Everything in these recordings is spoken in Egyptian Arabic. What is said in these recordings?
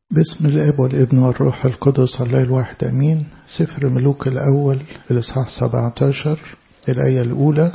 بسم الاب والابن والروح القدس الله الواحد امين سفر ملوك الاول الاصحاح 17 الايه الاولى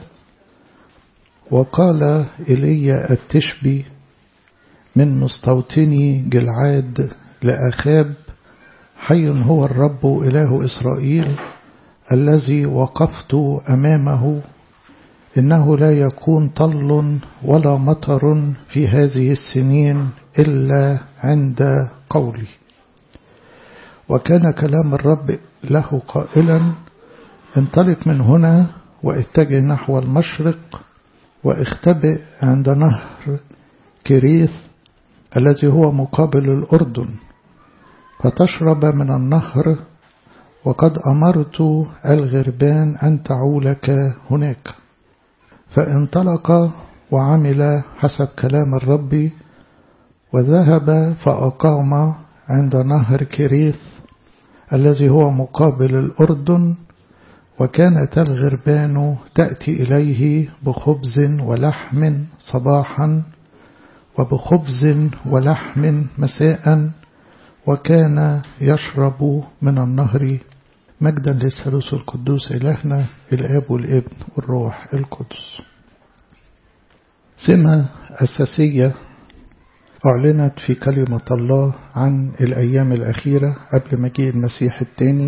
وقال ايليا التشبي من مستوطني جلعاد لاخاب حي هو الرب اله اسرائيل الذي وقفت امامه انه لا يكون طل ولا مطر في هذه السنين الا عند قولي وكان كلام الرب له قائلا انطلق من هنا واتجه نحو المشرق واختبئ عند نهر كريث الذي هو مقابل الأردن فتشرب من النهر وقد أمرت الغربان أن تعولك هناك فانطلق وعمل حسب كلام الرب وذهب فأقام عند نهر كريث الذي هو مقابل الأردن وكانت الغربان تأتي إليه بخبز ولحم صباحا وبخبز ولحم مساء وكان يشرب من النهر مجدا للثالوث القدوس إلهنا الآب والابن والروح القدس سمة أساسية أعلنت في كلمة الله عن الأيام الأخيرة قبل مجيء المسيح الثاني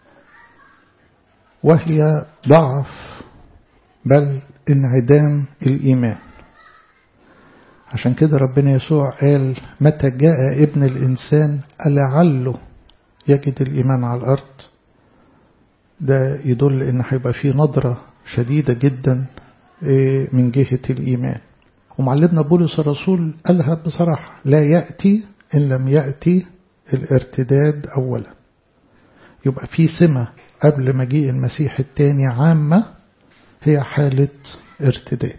وهي ضعف بل انعدام الإيمان عشان كده ربنا يسوع قال متى جاء ابن الإنسان ألعله يجد الإيمان على الأرض ده يدل إن هيبقى فيه نظرة شديدة جدا من جهة الإيمان ومعلمنا بولس الرسول قالها بصراحة لا يأتي إن لم يأتي الارتداد أولا يبقى في سمة قبل مجيء المسيح الثاني عامة هي حالة ارتداد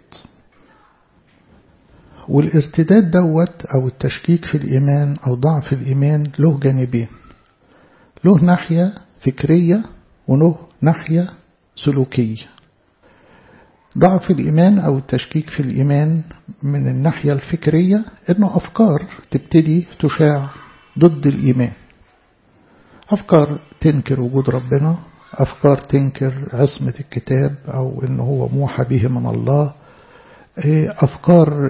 والارتداد دوت أو التشكيك في الإيمان أو ضعف الإيمان له جانبين له ناحية فكرية وله ناحية سلوكية ضعف الإيمان أو التشكيك في الإيمان من الناحية الفكرية إنه أفكار تبتدي تشاع ضد الإيمان أفكار تنكر وجود ربنا أفكار تنكر عصمة الكتاب أو إنه هو موحى به من الله أفكار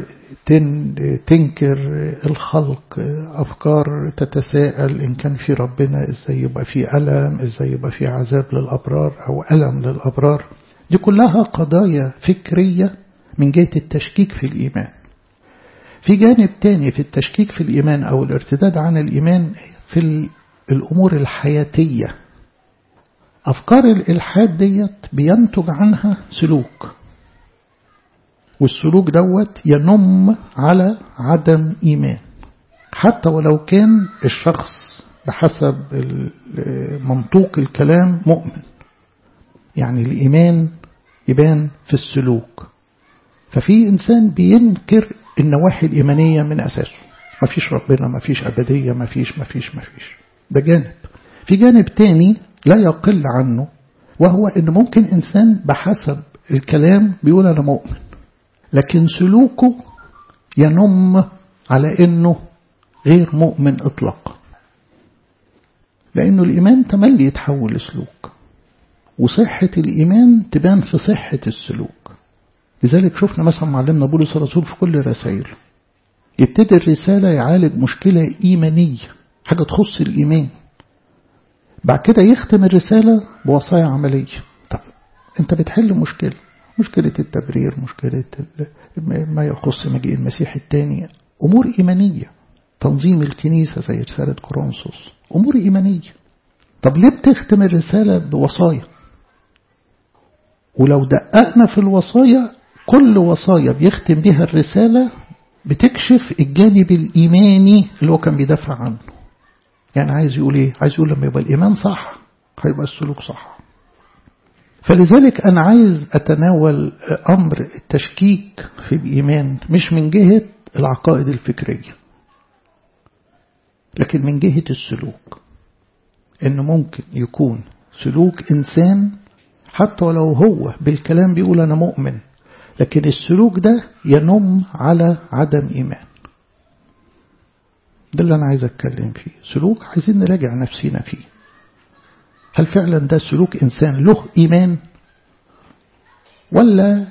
تنكر الخلق أفكار تتساءل إن كان في ربنا إزاي يبقى في ألم إزاي يبقى في عذاب للأبرار أو ألم للأبرار دي كلها قضايا فكرية من جهة التشكيك في الإيمان في جانب تاني في التشكيك في الإيمان أو الارتداد عن الإيمان في الأمور الحياتية أفكار الإلحاد ديت بينتج عنها سلوك والسلوك دوت ينم على عدم إيمان حتى ولو كان الشخص بحسب منطوق الكلام مؤمن يعني الإيمان يبان في السلوك ففي إنسان بينكر النواحي الإيمانية من أساسه ما فيش ربنا ما فيش أبدية ما فيش ما فيش ما فيش ده جانب في جانب تاني لا يقل عنه وهو إن ممكن إنسان بحسب الكلام بيقول أنا مؤمن لكن سلوكه ينم على إنه غير مؤمن إطلاقا لأنه الإيمان تملي يتحول لسلوك وصحة الإيمان تبان في صحة السلوك لذلك شفنا مثلا معلمنا بولس الرسول في كل رسائل يبتدي الرسالة يعالج مشكلة إيمانية حاجة تخص الإيمان بعد كده يختم الرسالة بوصايا عملية طب أنت بتحل مشكلة مشكلة التبرير مشكلة ما يخص مجيء المسيح الثاني أمور إيمانية تنظيم الكنيسة زي رسالة كورنثوس أمور إيمانية طب ليه بتختم الرسالة بوصايا ولو دققنا في الوصايا كل وصايا بيختم بها الرسالة بتكشف الجانب الإيماني اللي هو كان بيدافع عنه يعني عايز يقول إيه عايز يقول لما يبقى الإيمان صح هيبقى السلوك صح فلذلك أنا عايز أتناول أمر التشكيك في الإيمان مش من جهة العقائد الفكرية لكن من جهة السلوك إنه ممكن يكون سلوك إنسان حتى ولو هو بالكلام بيقول أنا مؤمن لكن السلوك ده ينم على عدم إيمان ده اللي أنا عايز أتكلم فيه سلوك عايزين نراجع نفسينا فيه هل فعلا ده سلوك إنسان له إيمان ولا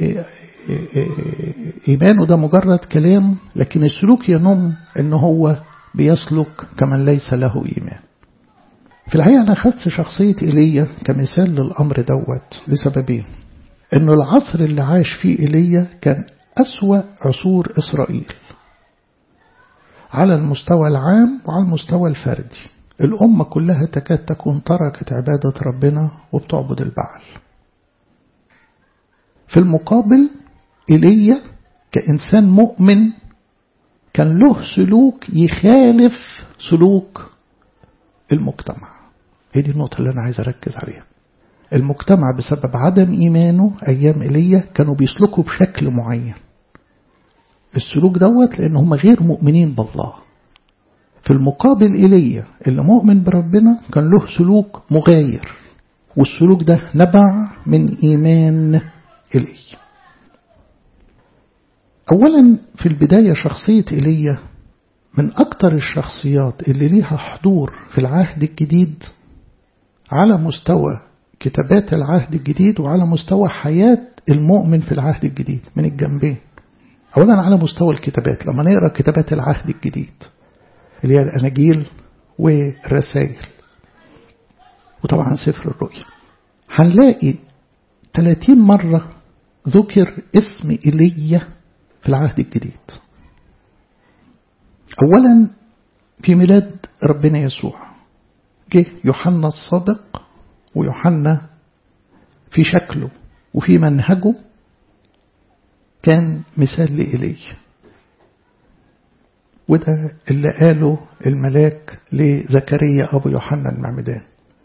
إيمانه ده مجرد كلام لكن السلوك ينم إن هو بيسلك كمن ليس له إيمان في الحقيقة أنا أخذت شخصية إيليا كمثال للأمر دوت لسببين إنه العصر اللي عاش فيه إيليا كان أسوأ عصور إسرائيل على المستوى العام وعلى المستوى الفردي الأمة كلها تكاد تكون تركت عبادة ربنا وبتعبد البعل في المقابل إيليا كإنسان مؤمن كان له سلوك يخالف سلوك المجتمع هي دي النقطة اللي أنا عايز أركز عليها المجتمع بسبب عدم إيمانه أيام إيليا كانوا بيسلكوا بشكل معين السلوك دوت لأن هم غير مؤمنين بالله في المقابل إيليا اللي مؤمن بربنا كان له سلوك مغاير والسلوك ده نبع من إيمان إيليا أولا في البداية شخصية إيليا من أكتر الشخصيات اللي ليها حضور في العهد الجديد على مستوى كتابات العهد الجديد وعلى مستوى حياة المؤمن في العهد الجديد من الجنبين أولا على مستوى الكتابات لما نقرأ كتابات العهد الجديد اللي هي الأناجيل والرسائل وطبعا سفر الرؤيا هنلاقي 30 مرة ذكر اسم إيليا في العهد الجديد أولا في ميلاد ربنا يسوع جه يوحنا الصادق ويوحنا في شكله وفي منهجه كان مثال لإلي وده اللي قاله الملاك لزكريا أبو يوحنا المعمدان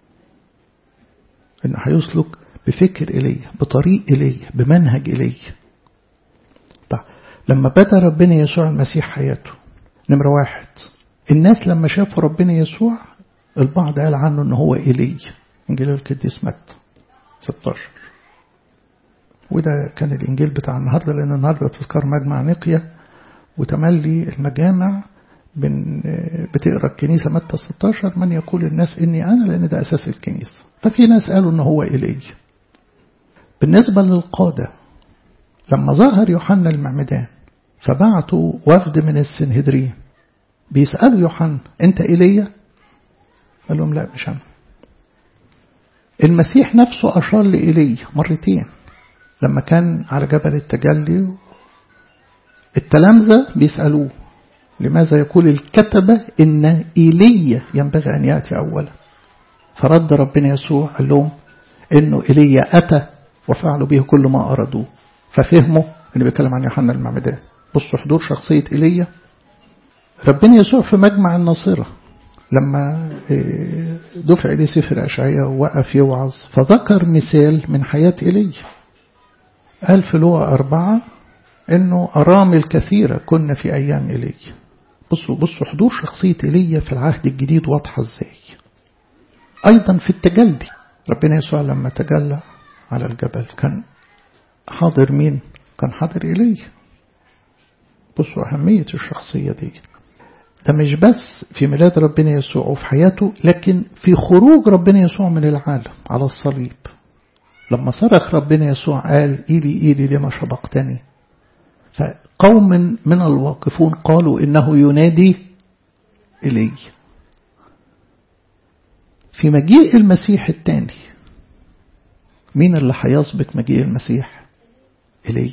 إنه هيسلك بفكر إلي بطريق إلي بمنهج إلي طيب لما بدأ ربنا يسوع المسيح حياته نمرة واحد الناس لما شافوا ربنا يسوع البعض قال عنه ان هو إلي إنجيل القديس مت 16 وده كان الإنجيل بتاع النهاردة لأن النهاردة تذكار مجمع نقية وتملي المجامع بتقرا الكنيسة متى 16 من يقول الناس إني أنا لأن ده أساس الكنيسة ففي ناس قالوا إن هو إلي بالنسبة للقادة لما ظهر يوحنا المعمدان فبعتوا وفد من السنهدرين بيسألوا يوحنا أنت إيليا قال لهم لا مش أنا المسيح نفسه أشار لإيليا مرتين لما كان على جبل التجلي التلامذة بيسألوه لماذا يقول الكتبة إن إيليا ينبغي أن يأتي أولا فرد ربنا يسوع قال لهم إنه إيليا أتى وفعلوا به كل ما أرادوه ففهموا إنه بيتكلم عن يوحنا المعمدان بصوا حضور شخصية إيليا ربنا يسوع في مجمع الناصرة لما دفع إليه سفر أشعية ووقف يوعظ فذكر مثال من حياة إيليا قال في لغة أربعة إنه أرامل كثيرة كنا في أيام إيليا بصوا بصوا حضور شخصية إيليا في العهد الجديد واضحة إزاي أيضا في التجلي ربنا يسوع لما تجلى على الجبل كان حاضر مين كان حاضر إيليا بصوا أهمية الشخصية دي ده مش بس في ميلاد ربنا يسوع وفي حياته لكن في خروج ربنا يسوع من العالم على الصليب لما صرخ ربنا يسوع قال إيلي إيلي لما شبقتني فقوم من الواقفون قالوا إنه ينادي إلي في مجيء المسيح الثاني مين اللي هيسبق مجيء المسيح إلي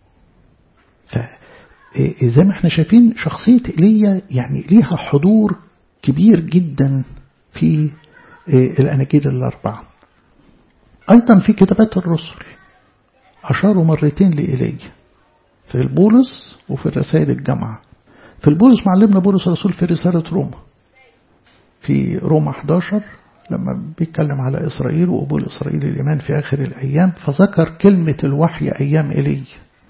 فزي ما احنا شايفين شخصية إيليا يعني ليها حضور كبير جدا في الأناجيل الأربعة أيضا في كتابات الرسل أشاروا مرتين لإيليا في البولس وفي الرسائل الجامعة في البولس معلمنا بولس الرسول في رسالة روما في روما 11 لما بيتكلم على إسرائيل وقبول إسرائيل الإيمان في آخر الأيام فذكر كلمة الوحي أيام إلي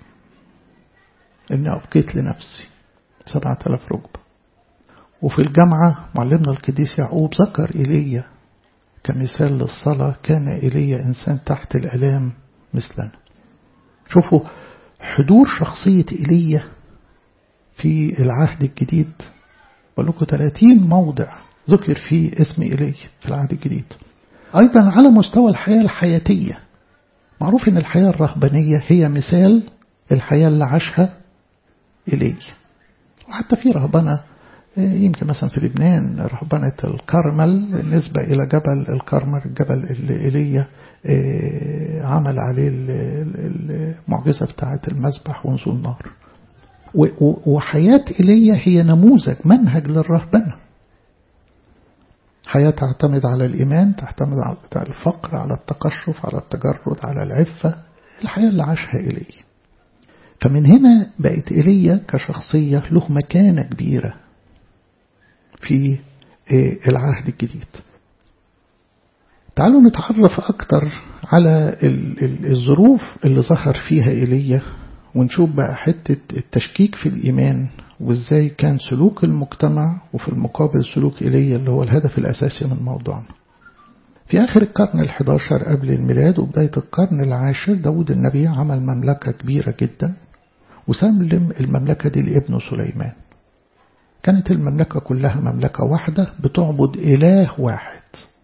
إني أبقيت لنفسي سبعة آلاف ركبة وفي الجامعة معلمنا القديس يعقوب ذكر إيليا كمثال للصلاة كان إيليا إنسان تحت الألام مثلنا شوفوا حضور شخصية إيليا في العهد الجديد بقول لكم 30 موضع ذكر فيه اسم إلي في العهد الجديد أيضا على مستوى الحياة الحياتية معروف أن الحياة الرهبانية هي مثال الحياة اللي عاشها إلي وحتى في رهبنة يمكن مثلا في لبنان رهبنة الكرمل بالنسبة إلى جبل الكرمل الجبل اللي إيليا عمل عليه المعجزة بتاعة المذبح ونزول النار وحياة إيليا هي نموذج منهج للرهبنة حياة تعتمد على الإيمان تعتمد على الفقر على التقشف على التجرد على العفة الحياة اللي عاشها إيليا فمن هنا بقت إيليا كشخصية له مكانة كبيرة في العهد الجديد تعالوا نتعرف أكتر على الظروف اللي ظهر فيها إيليا ونشوف بقى حتة التشكيك في الإيمان وإزاي كان سلوك المجتمع وفي المقابل سلوك إيليا اللي هو الهدف الأساسي من موضوعنا في آخر القرن الحداشر قبل الميلاد وبداية القرن العاشر داود النبي عمل مملكة كبيرة جدا وسلم المملكة دي لابنه سليمان كانت المملكة كلها مملكة واحدة بتعبد إله واحد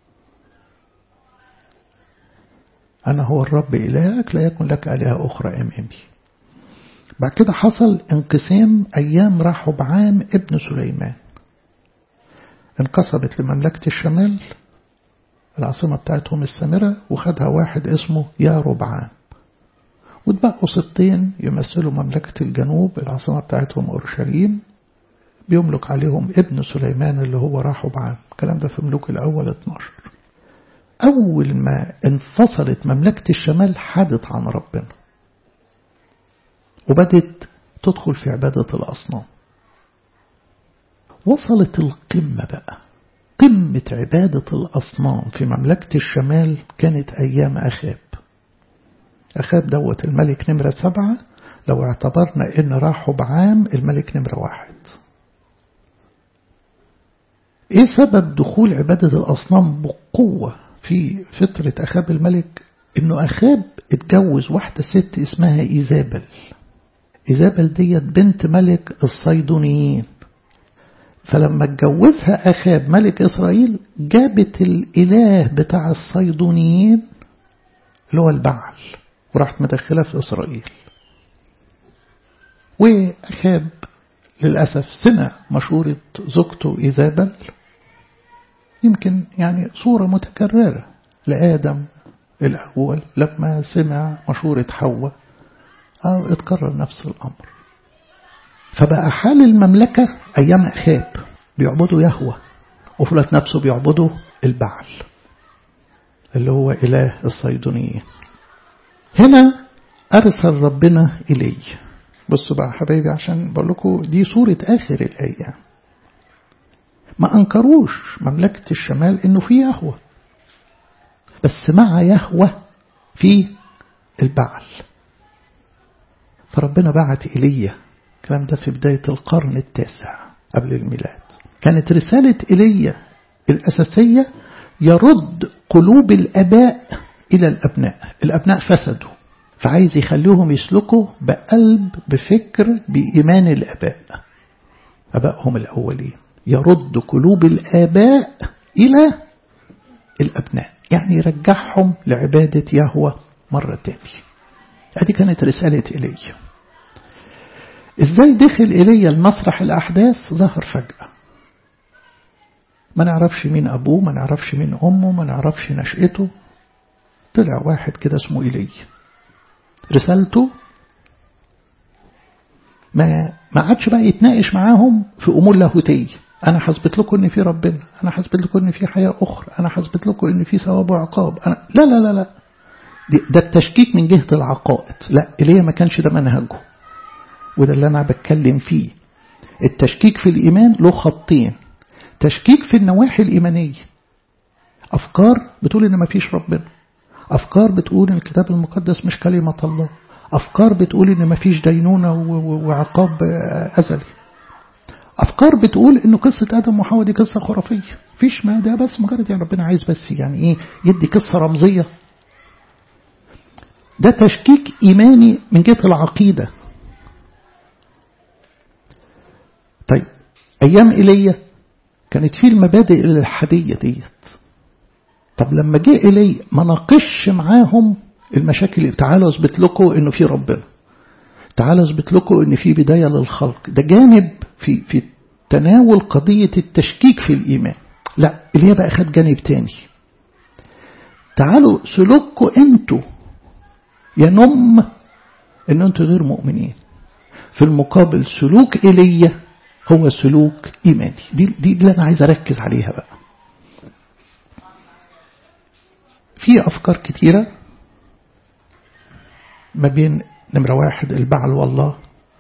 أنا هو الرب إلهك لا يكن لك آلهة أخرى أمامي بعد كده حصل انقسام أيام رحب عام ابن سليمان انقسمت لمملكة الشمال العاصمة بتاعتهم السامرة وخدها واحد اسمه يا ربعام واتبقوا ستين يمثلوا مملكة الجنوب العاصمة بتاعتهم أورشليم بيملك عليهم ابن سليمان اللي هو راحوا بعام الكلام ده في ملوك الأول 12 أول ما انفصلت مملكة الشمال حادت عن ربنا وبدت تدخل في عبادة الأصنام وصلت القمة بقى قمة عبادة الأصنام في مملكة الشمال كانت أيام أخاب أخاب دوت الملك نمرة سبعة لو اعتبرنا إن راحوا بعام الملك نمرة واحد إيه سبب دخول عبادة الأصنام بقوة في فترة أخاب الملك إنه أخاب اتجوز واحدة ست اسمها إيزابل إيزابل ديت بنت ملك الصيدونيين فلما اتجوزها أخاب ملك إسرائيل جابت الإله بتاع الصيدونيين اللي هو البعل وراحت مدخلة في إسرائيل وأخاب للأسف سمع مشورة زوجته إيزابل يمكن يعني صورة متكررة لآدم الأول لما سمع مشورة حواء أو اتكرر نفس الأمر فبقى حال المملكة أيام أخاب بيعبدوا يهوى وفلت نفسه بيعبدوا البعل اللي هو إله الصيدونيين هنا أرسل ربنا إلي بصوا بقى حبايبي عشان بقول لكم دي صورة آخر الأيام ما أنكروش مملكة الشمال إنه في يهوى بس مع يهوى في البعل فربنا بعت إيليا الكلام ده في بداية القرن التاسع قبل الميلاد كانت رسالة إيليا الأساسية يرد قلوب الأباء إلى الأبناء الأبناء فسدوا فعايز يخليهم يسلكوا بقلب بفكر بإيمان الأباء أبائهم الأولين يرد قلوب الآباء إلى الأبناء يعني يرجعهم لعبادة يهوى مرة تانية هذه كانت رسالة إيليا إزاي دخل إيليا المسرح الأحداث ظهر فجأة ما نعرفش مين أبوه ما نعرفش مين أمه ما نعرفش نشأته طلع واحد كده اسمه إيليا رسالته ما ما عادش بقى يتناقش معاهم في أمور لاهوتية أنا حسبت لكم إن في ربنا أنا حسبت لكم إن في حياة أخرى أنا حسبت لكم إن في ثواب وعقاب أنا لا لا لا لا ده التشكيك من جهة العقائد لا إليه ما كانش ده منهجه وده اللي أنا بتكلم فيه التشكيك في الإيمان له خطين تشكيك في النواحي الإيمانية أفكار بتقول إن ما فيش ربنا أفكار بتقول إن الكتاب المقدس مش كلمة الله أفكار بتقول إن ما فيش دينونة وعقاب أزلي أفكار بتقول إنه قصة آدم وحواء دي قصة خرافية فيش ما ده بس مجرد يعني ربنا عايز بس يعني إيه يدي قصة رمزية ده تشكيك إيماني من جهة العقيدة طيب أيام إيليا كانت فيه المبادئ الإلحادية ديت طب لما جه إلي ما ناقش معاهم المشاكل تعالوا اثبت لكم انه في ربنا تعالوا اثبت لكم ان في بدايه للخلق ده جانب في في تناول قضيه التشكيك في الايمان لا اللي هي بقى خد جانب تاني تعالوا سلوككم انتوا ينم ان انتوا غير مؤمنين في المقابل سلوك ايليا هو سلوك ايماني دي دي اللي انا عايز اركز عليها بقى في افكار كتيره ما بين نمرة واحد البعل والله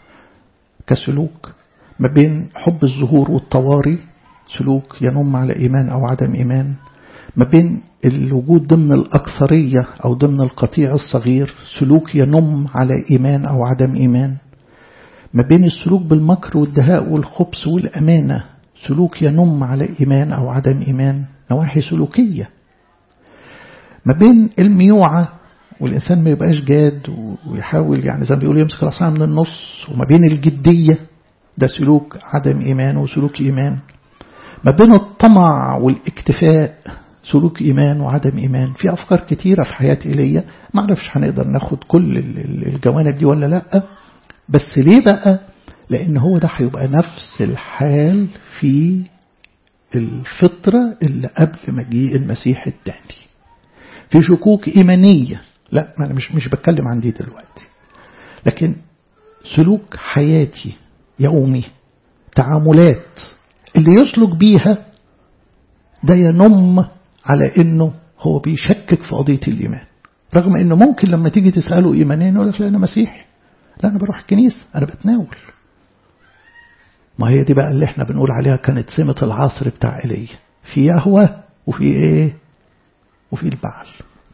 كسلوك ما بين حب الظهور والطواري سلوك ينم على إيمان أو عدم إيمان ما بين الوجود ضمن الأكثرية أو ضمن القطيع الصغير سلوك ينم على إيمان أو عدم إيمان ما بين السلوك بالمكر والدهاء والخبث والأمانة سلوك ينم على إيمان أو عدم إيمان نواحي سلوكية ما بين الميوعة والإنسان ما يبقاش جاد ويحاول يعني زي ما بيقول يمسك العصا من النص وما بين الجدية ده سلوك عدم إيمان وسلوك إيمان ما بين الطمع والاكتفاء سلوك إيمان وعدم إيمان في أفكار كتيرة في حياة إيليا ما أعرفش هنقدر ناخد كل الجوانب دي ولا لأ بس ليه بقى لأن هو ده هيبقى نفس الحال في الفطرة اللي قبل مجيء المسيح الثاني في شكوك إيمانية لا ما أنا مش مش بتكلم عن دي دلوقتي لكن سلوك حياتي يومي تعاملات اللي يسلك بيها ده ينم على انه هو بيشكك في قضية الإيمان رغم انه ممكن لما تيجي تسأله إيمانين يقول لك لا أنا مسيحي لا أنا بروح الكنيسة أنا بتناول ما هي دي بقى اللي احنا بنقول عليها كانت سمة العصر بتاع إيليا في يهوى وفي ايه وفي البعل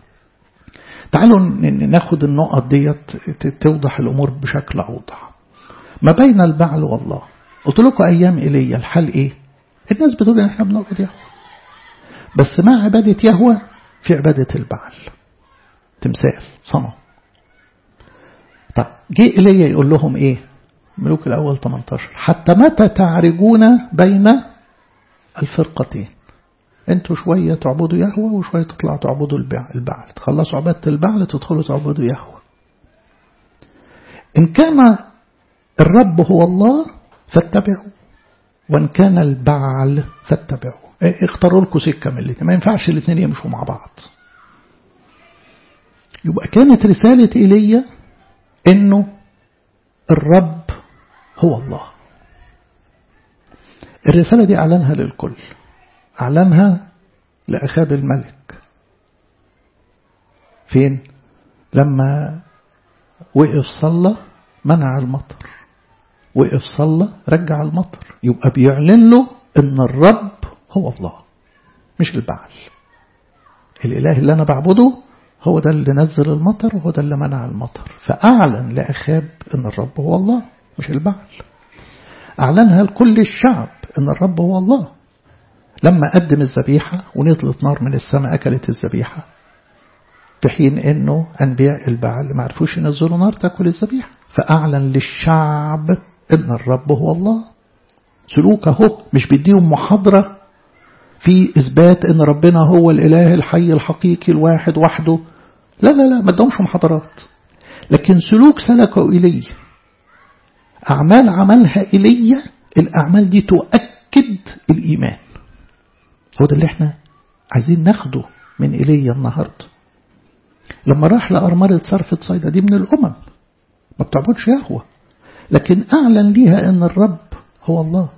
تعالوا ناخد النقط ديت توضح الأمور بشكل أوضح ما بين البعل والله قلت لكم أيام إيليا الحال إيه الناس بتقول إن إحنا بنعبد يهوه بس مع عبادة يهوه في عبادة البعل تمثال صنم طب جه إيليا يقول لهم إيه ملوك الأول 18 حتى متى تعرجون بين الفرقتين انتوا شوية تعبدوا يهوه وشوية تطلعوا تعبدوا البعل تخلصوا عبادة البعل تدخلوا تعبدوا يهوه إن كان الرب هو الله فاتبعوا وإن كان البعل فاتبعوا ايه اختاروا لكم سكة من الاثنين ما ينفعش الاثنين يمشوا مع بعض يبقى كانت رسالة إيليا إنه الرب هو الله الرسالة دي أعلنها للكل أعلنها لأخاب الملك فين لما وقف صلى منع المطر وقف صلى رجع المطر يبقى بيعلن له ان الرب هو الله مش البعل الاله اللي انا بعبده هو ده اللي نزل المطر وهو ده اللي منع المطر فأعلن لأخاب ان الرب هو الله مش البعل أعلنها لكل الشعب ان الرب هو الله لما قدم الذبيحة ونزلت نار من السماء أكلت الذبيحة في حين أنه أنبياء البعل ما عرفوش ينزلوا نار تأكل الذبيحة فأعلن للشعب أن الرب هو الله سلوكه مش بيديهم محاضرة في إثبات أن ربنا هو الإله الحي الحقيقي الواحد وحده لا لا لا ما ادهمش محاضرات لكن سلوك سلكه إلي أعمال عملها إلي الأعمال دي تؤكد الإيمان هو ده اللي احنا عايزين ناخده من إيليا النهاردة لما راح لأرملة صرفة صيدا دي من الأمم ما بتعبدش يهوه لكن أعلن ليها أن الرب هو الله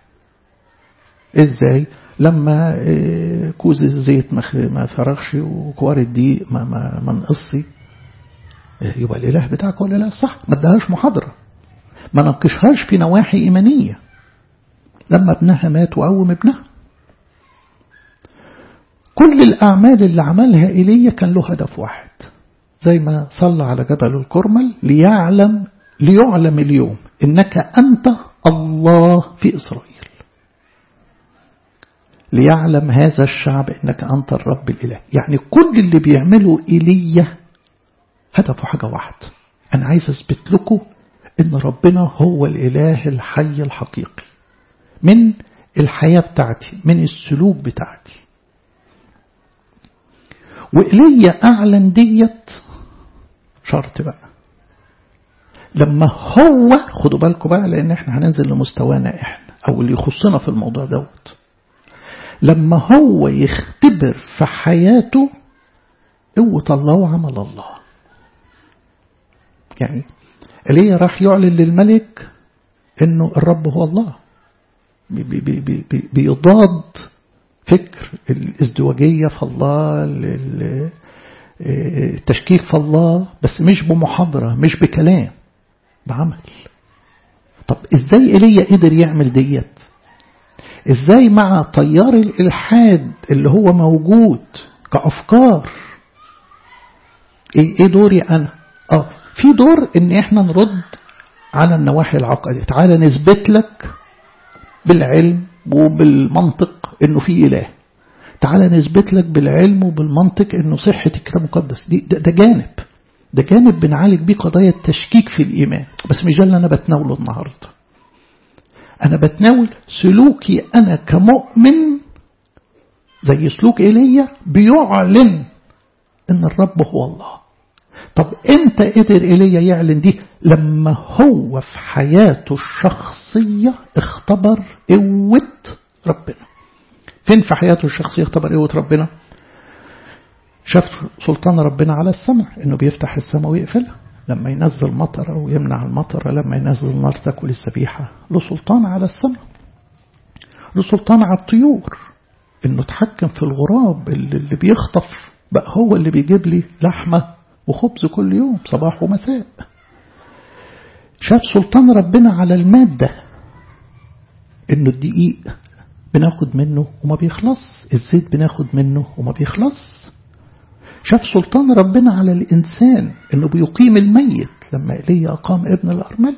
إزاي لما كوز الزيت ما فرغش وكوار الدقيق ما, ما, ما نقصي يبقى الإله بتاعك هو الإله صح ما ادهاش محاضرة ما ناقشهاش في نواحي إيمانية لما ابنها مات وقوم ابنها كل الأعمال اللي عملها إيليا كان له هدف واحد زي ما صلى على جبل الكرمل ليعلم ليعلم اليوم إنك أنت الله في إسرائيل ليعلم هذا الشعب إنك أنت الرب الإله يعني كل اللي بيعمله إيليا هدفه حاجة واحدة أنا عايز أثبت لكم إن ربنا هو الإله الحي الحقيقي من الحياة بتاعتي من السلوك بتاعتي وإلي أعلن ديت شرط بقى لما هو خدوا بالكم بقى لأن احنا هننزل لمستوانا احنا أو اللي يخصنا في الموضوع دوت لما هو يختبر في حياته قوة الله وعمل الله يعني ايليا راح يعلن للملك انه الرب هو الله بي بي بي بي بيضاد فكر الازدواجية في الله التشكيك في الله بس مش بمحاضرة مش بكلام بعمل طب ازاي ايليا قدر يعمل ديت ازاي مع طيار الالحاد اللي هو موجود كافكار ايه, إيه دوري انا اه في دور ان احنا نرد على النواحي العقدية تعالى نثبت لك بالعلم وبالمنطق انه في اله تعالى نثبت لك بالعلم وبالمنطق انه صحة الكتاب المقدس دي ده, ده جانب ده جانب بنعالج بيه قضايا التشكيك في الإيمان بس مش ده اللي أنا بتناوله النهاردة أنا بتناول سلوكي أنا كمؤمن زي سلوك إيليا بيعلن إن الرب هو الله طب امتى قدر إيليا يعلن دي لما هو في حياته الشخصية اختبر قوة ربنا فين في حياته الشخصية اختبر قوة ربنا شاف سلطان ربنا على السماء انه بيفتح السماء ويقفلها لما ينزل مطر او يمنع المطر لما ينزل نار تاكل السبيحة له سلطان على السماء له سلطان على الطيور انه اتحكم في الغراب اللي, اللي بيخطف بقى هو اللي بيجيب لي لحمة وخبز كل يوم صباح ومساء شاف سلطان ربنا على المادة انه الدقيق بناخد منه وما بيخلص الزيت بناخد منه وما بيخلص شاف سلطان ربنا على الإنسان إنه بيقيم الميت لما إليه أقام ابن الأرملة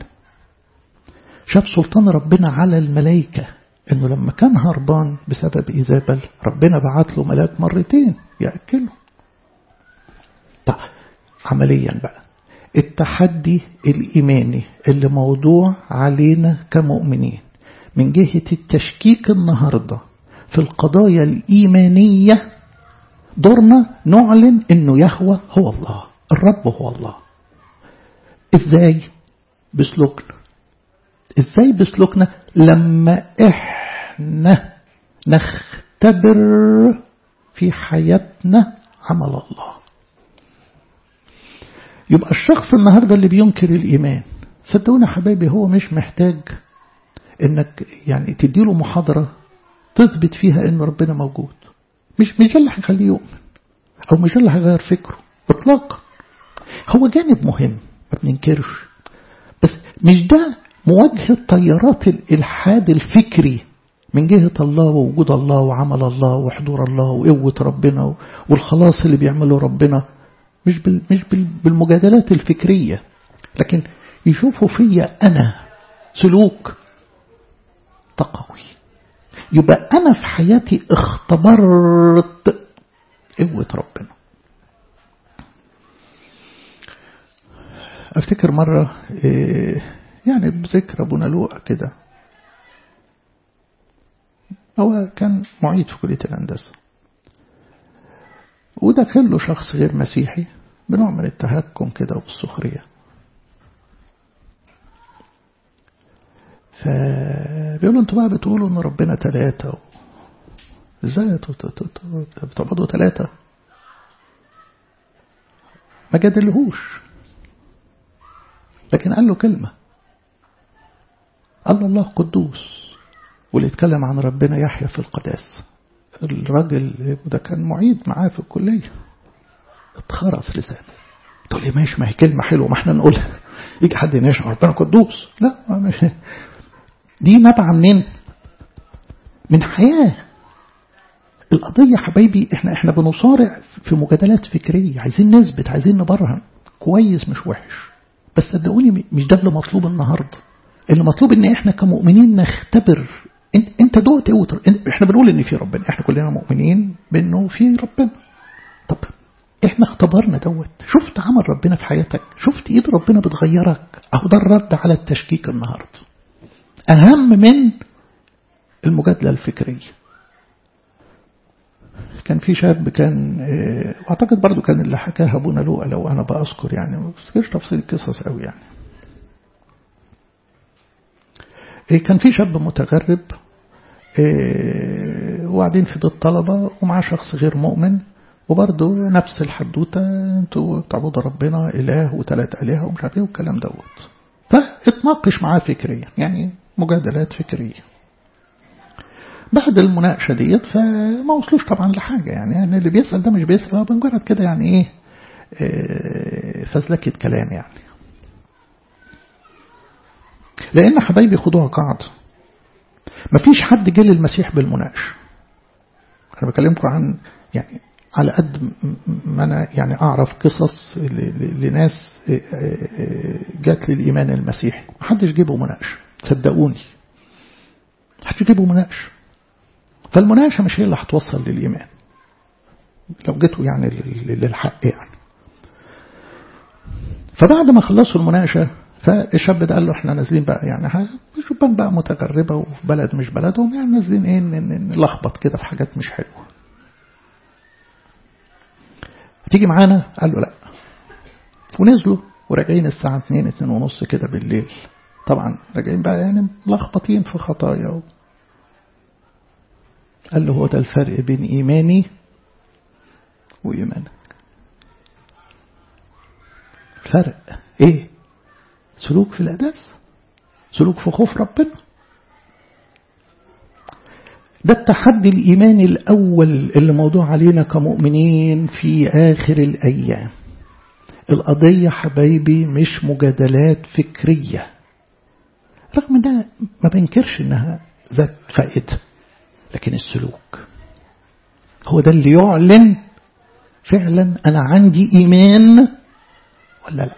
شاف سلطان ربنا على الملائكة إنه لما كان هربان بسبب إيزابل ربنا بعت له ملاك مرتين يأكله طيب عمليا بقى التحدي الإيماني اللي موضوع علينا كمؤمنين من جهة التشكيك النهاردة في القضايا الإيمانية دورنا نعلن انه يهوى هو الله الرب هو الله ازاي بسلوكنا ازاي بسلوكنا لما احنا نختبر في حياتنا عمل الله يبقى الشخص النهاردة اللي بينكر الإيمان صدقونا حبايبي هو مش محتاج انك يعني تديله محاضرة تثبت فيها ان ربنا موجود مش مش اللي هيخليه يؤمن او مش اللي هيغير فكره اطلاقا هو جانب مهم ما بننكرش بس مش ده مواجهة تيارات الإلحاد الفكري من جهة الله ووجود الله وعمل الله وحضور الله وقوة ربنا والخلاص اللي بيعمله ربنا مش بال مش بال بالمجادلات الفكرية لكن يشوفوا فيا أنا سلوك تقوي يبقى أنا في حياتي اختبرت قوة ربنا أفتكر مرة يعني بذكر أبونا لوقا كده هو كان معيد في كلية الهندسة ودخل له شخص غير مسيحي بنوع من التهكم كده والسخرية فبيقولوا انتوا بقى بتقولوا ان ربنا ثلاثة و... ازاي بتعبدوا ثلاثة ما جادلهوش لكن قال له كلمة قال له الله قدوس واللي يتكلم عن ربنا يحيى في القداس الراجل وده كان معيد معاه في الكلية اتخرس لسانه تقول لي ماشي ما هي كلمة حلوة ما احنا نقولها يجي حد يناقش ربنا قدوس لا مش دي نبع منين من حياة القضية حبايبي احنا احنا بنصارع في مجادلات فكرية عايزين نثبت عايزين نبرهن كويس مش وحش بس صدقوني مش ده اللي مطلوب النهاردة اللي مطلوب ان احنا كمؤمنين نختبر انت, انت دقت قوة احنا بنقول ان في ربنا احنا كلنا مؤمنين بانه في ربنا طب احنا اختبرنا دوت شفت عمل ربنا في حياتك شفت ايد ربنا بتغيرك اهو ده الرد على التشكيك النهارده اهم من المجادلة الفكرية كان في شاب كان واعتقد برضو كان اللي حكاها ابونا لوقا لو انا بأذكر يعني ما بفتكرش تفصيل القصص قوي يعني كان في شاب متغرب وقاعدين في بيت طلبة ومعاه شخص غير مؤمن وبرضه نفس الحدوتة انتوا بتعبدوا ربنا إله وثلاث آلهة ومش عارف ايه والكلام دوت فاتناقش معاه فكريا يعني مجادلات فكرية بعد المناقشة ديت فما وصلوش طبعا لحاجة يعني, يعني اللي بيسأل ده مش بيسأل هو بمجرد كده يعني ايه فزلكة كلام يعني لأن حبايبي خدوها قاعدة مفيش حد جه للمسيح بالمناقشة أنا بكلمكم عن يعني على قد ما أنا يعني أعرف قصص لناس جات للإيمان المسيحي محدش جيبه مناقشة صدقوني محدش جيبه مناقشة فالمناقشة مش هي اللي هتوصل للإيمان لو جيتوا يعني للحق يعني فبعد ما خلصوا المناقشة فالشاب ده قال له احنا نازلين بقى يعني شبان بقى متغربة وفي بلد مش بلدهم يعني نازلين ايه نلخبط كده في حاجات مش حلوة هتيجي معانا قال له لا ونزلوا وراجعين الساعة 2 2 ونص كده بالليل طبعا راجعين بقى يعني ملخبطين في خطايا و... قال له هو ده الفرق بين إيماني وإيمانك الفرق إيه سلوك في الأداس سلوك في خوف ربنا ده التحدي الإيماني الأول اللي موضوع علينا كمؤمنين في آخر الأيام القضية حبايبي مش مجادلات فكرية رغم ده ما بنكرش انها ذات فائدة لكن السلوك هو ده اللي يعلن فعلا انا عندي ايمان ولا لا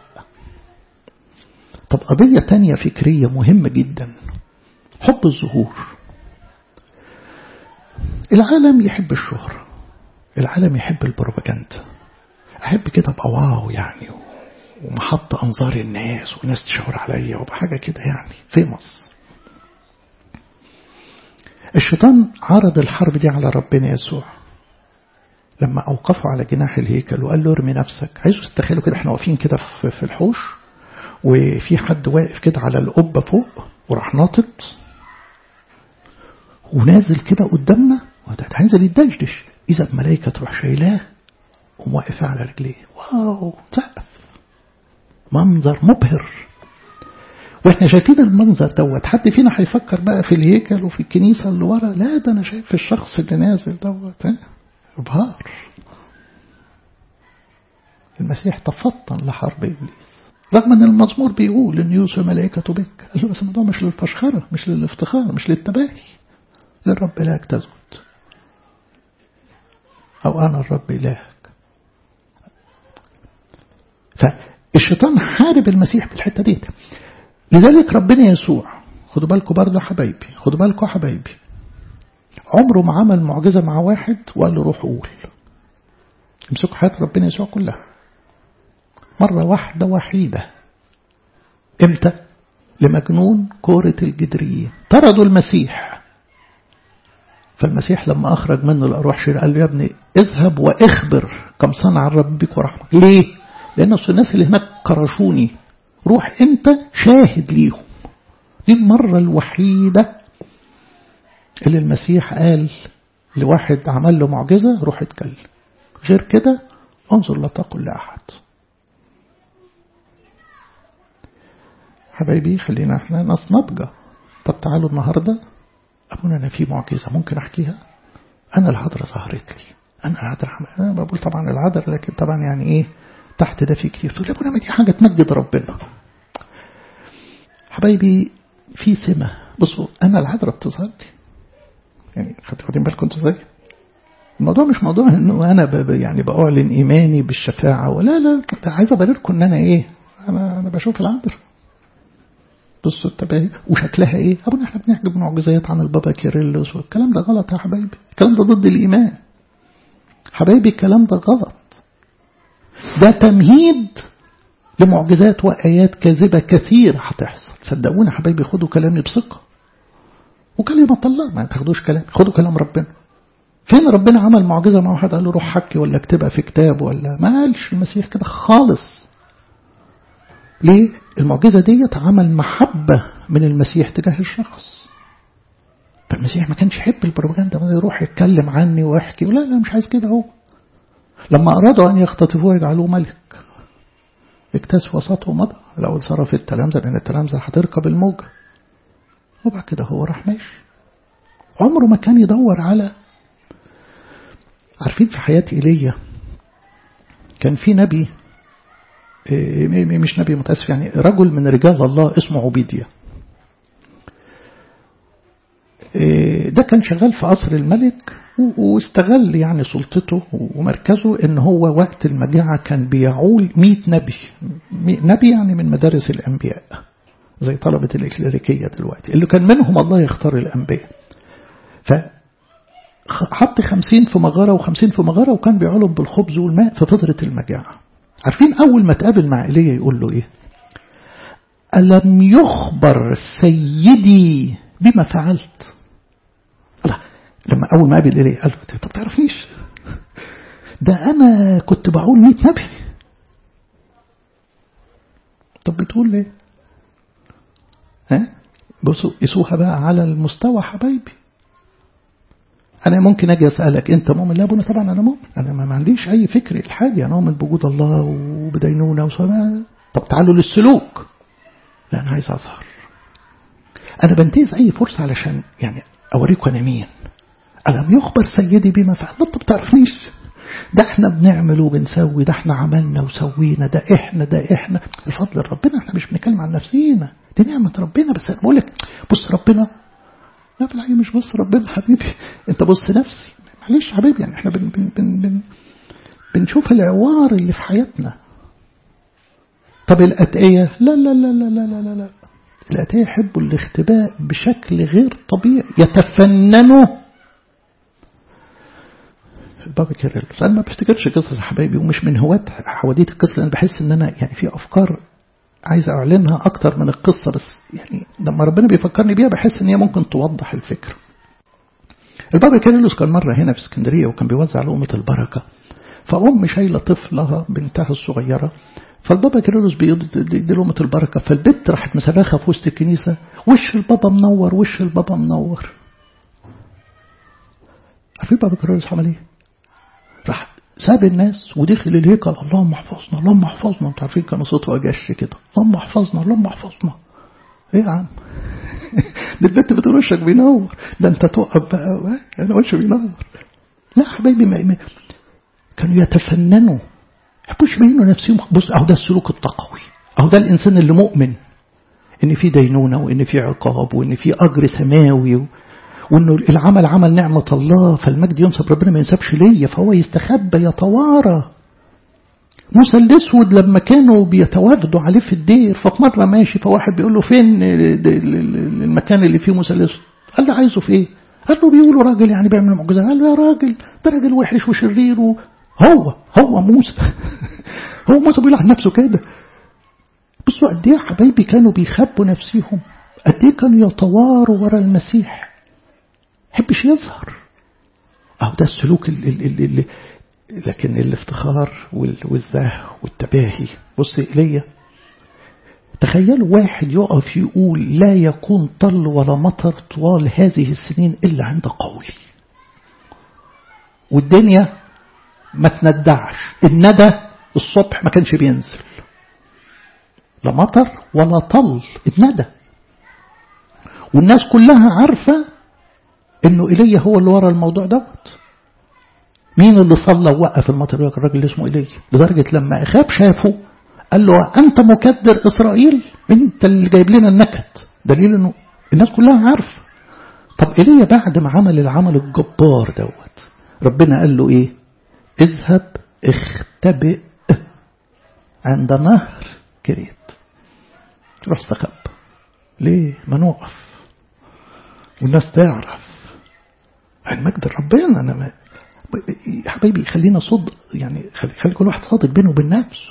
طب قضية تانية فكرية مهمة جدا حب الظهور العالم يحب الشهرة العالم يحب البروباجندا أحب كده أبقى واو يعني ومحط أنظار الناس وناس تشاور عليا وبحاجة كده يعني فيمس الشيطان عرض الحرب دي على ربنا يسوع لما أوقفوا على جناح الهيكل وقال له ارمي نفسك عايزوا تتخيلوا كده احنا واقفين كده في الحوش وفي حد واقف كده على القبة فوق وراح ناطط ونازل كده قدامنا وده هينزل يدشدش إذا الملائكة تروح شايلاه وموقفة على رجليه واو سقف منظر مبهر واحنا شايفين المنظر دوت حد فينا هيفكر بقى في الهيكل وفي الكنيسة اللي ورا لا ده انا شايف الشخص اللي نازل دوت ابهار المسيح تفطن لحرب ابليس رغم ان المزمور بيقول ان يوسف ملائكته بك قال له بس الموضوع مش للفشخرة مش للافتخار مش للتباهي للرب لا تزود او انا الرب الهك فالشيطان حارب المسيح في الحته دي لذلك ربنا يسوع خدوا بالكم برضه حبايبي خدوا بالكم حبايبي عمره ما عمل معجزه مع واحد وقال له روح قول امسكوا حياه ربنا يسوع كلها مره واحده وحيده امتى لمجنون كورة الجدريين طردوا المسيح فالمسيح لما أخرج منه الأرواح شرير قال له يا ابني اذهب واخبر كم صنع الرب بك ورحمك ليه؟ لأن الناس اللي هناك كرشوني روح أنت شاهد ليهم دي المرة الوحيدة اللي المسيح قال لواحد عمل له معجزة روح اتكلم غير كده انظر لا تقل لأحد حبايبي خلينا احنا ناس نضجة طب تعالوا النهاردة أبونا أنا في معجزة ممكن أحكيها أنا العذراء ظهرت لي أنا العذراء أنا بقول طبعا العذراء لكن طبعا يعني إيه تحت ده في كتير تقول أبونا ما دي حاجة تمجد ربنا حبايبي في سمة بصوا أنا العذراء بتظهر لي يعني خدين بالكم انتوا ازاي؟ الموضوع مش موضوع انه انا ب يعني باعلن ايماني بالشفاعه ولا لا عايز ابرركم ان انا ايه؟ انا انا بشوف العذراء بصوا التباهي وشكلها ايه ابونا احنا بنحكي معجزات عن البابا كيرلس والكلام ده غلط يا حبايبي الكلام ده ضد الايمان حبايبي الكلام ده غلط ده تمهيد لمعجزات وايات كاذبه كثير هتحصل صدقوني حبايبي خدوا كلامي بثقه وكلمة الله ما تاخدوش كلام خدوا كلام ربنا فين ربنا عمل معجزة مع واحد قال له روح حكي ولا اكتبها في كتاب ولا ما قالش المسيح كده خالص ليه المعجزة ديت عمل محبة من المسيح تجاه الشخص فالمسيح ما كانش يحب البروباجندا ما يروح يتكلم عني ويحكي لا لا مش عايز كده هو لما أرادوا أن يختطفوه يجعلوه ملك اكتسف وسطه ومضى الأول صرف التلامذة لأن التلامذة هتركب الموجة وبعد كده هو راح ماشي عمره ما كان يدور على عارفين في حياة إيليا كان في نبي مش نبي متأسف يعني رجل من رجال الله اسمه عبيدية ده كان شغال في قصر الملك واستغل يعني سلطته ومركزه ان هو وقت المجاعة كان بيعول مئة نبي نبي يعني من مدارس الأنبياء زي طلبة الإكليريكية دلوقتي اللي كان منهم الله يختار الأنبياء فحط خمسين في مغارة وخمسين في مغارة وكان بيعولهم بالخبز والماء في فترة المجاعة عارفين أول ما تقابل مع إيليا يقول له إيه ألم يخبر سيدي بما فعلت لا لما أول ما قابل إيليا قال له طب تعرفنيش ده أنا كنت بعول مئة نبي طب بتقول ليه ها بصوا قيسوها بقى على المستوى حبايبي أنا ممكن أجي أسألك أنت مؤمن لا أبونا طبعا أنا مؤمن أنا ما عنديش أي فكر إلحادي أنا مؤمن بوجود الله وبدينونة وسماء طب تعالوا للسلوك لا أنا عايز أظهر أنا بنتهز أي فرصة علشان يعني أوريكم أنا مين ألم يخبر سيدي بما فعل طب تعرفنيش ده احنا بنعمل وبنسوي ده احنا عملنا وسوينا ده احنا ده احنا الفضل ربنا احنا مش بنتكلم عن نفسينا دي نعمة ربنا بس انا بقول لك بص ربنا لا بالعكس مش بص ربنا حبيبي انت بص نفسي معلش حبيبي يعني احنا بن بن بن بن بنشوف العوار اللي في حياتنا طب الأتقية لا لا لا لا لا لا لا, لا. الأتقية يحبوا الاختباء بشكل غير طبيعي يتفننوا بابا كيرلس أنا ما بفتكرش قصص يا حبايبي ومش من هواة حواديت القصة لأن بحس إن أنا يعني في أفكار عايز أعلنها أكتر من القصة بس يعني لما ربنا بيفكرني بيها بحس إن هي ممكن توضح الفكرة البابا كيرلس كان مرة هنا في اسكندرية وكان بيوزع لقمة البركة فأم شايلة طفلها بنتها الصغيرة فالبابا كيرلس بيدي لقمة البركة فالبت راحت مسرخة في وسط الكنيسة وش البابا منور وش البابا منور عارفين بابا كيرلس عمل ايه؟ راح ساب الناس ودخل الهيكل اللهم احفظنا اللهم احفظنا انتوا عارفين كان صوته اجش كده اللهم احفظنا اللهم احفظنا ايه يا عم دي البنت بتقول وشك بينور ده انت تقف بقى انا وش بينور لا حبايبي ما, ما كانوا يتفننوا يحبوش يبينوا نفسهم بص اهو ده السلوك التقوي اهو ده الانسان اللي مؤمن ان في دينونه وان في عقاب وان في اجر سماوي و... وانه العمل عمل نعمة الله فالمجد ينسب ربنا ما ينسبش ليا فهو يستخبى يتوارى موسى الاسود لما كانوا بيتوافدوا عليه في الدير ففي مرة ماشي فواحد بيقول له فين المكان اللي فيه موسى الاسود قال له عايزه في ايه قال له بيقولوا راجل يعني بيعمل معجزات قال له يا راجل ده راجل وحش وشرير هو هو موسى هو موسى بيقول عن نفسه كده بصوا قد ايه يا حبايبي كانوا بيخبوا نفسهم قد ايه كانوا يتواروا ورا المسيح يحبش يظهر أو ده السلوك اللي, اللي, اللي لكن الافتخار والزهو والتباهي بص إلي تخيلوا واحد يقف يقول لا يكون طل ولا مطر طوال هذه السنين إلا عند قولي والدنيا ما تندعش الندى الصبح ما كانش بينزل لا مطر ولا طل الندى والناس كلها عارفه انه ايليا هو اللي ورا الموضوع دوت مين اللي صلى ووقف المطر الراجل اللي اسمه ايليا لدرجه لما اخاب شافه قال له انت مكدر اسرائيل انت اللي جايب لنا النكد دليل انه الناس كلها عارفه طب ايليا بعد ما عمل العمل الجبار دوت ربنا قال له ايه اذهب اختبئ عند نهر كريت روح استخب ليه ما نقف والناس تعرف عن مجد ربنا انا ما يا حبايبي خلينا صدق يعني خلي, خلي كل واحد صادق بينه وبين نفسه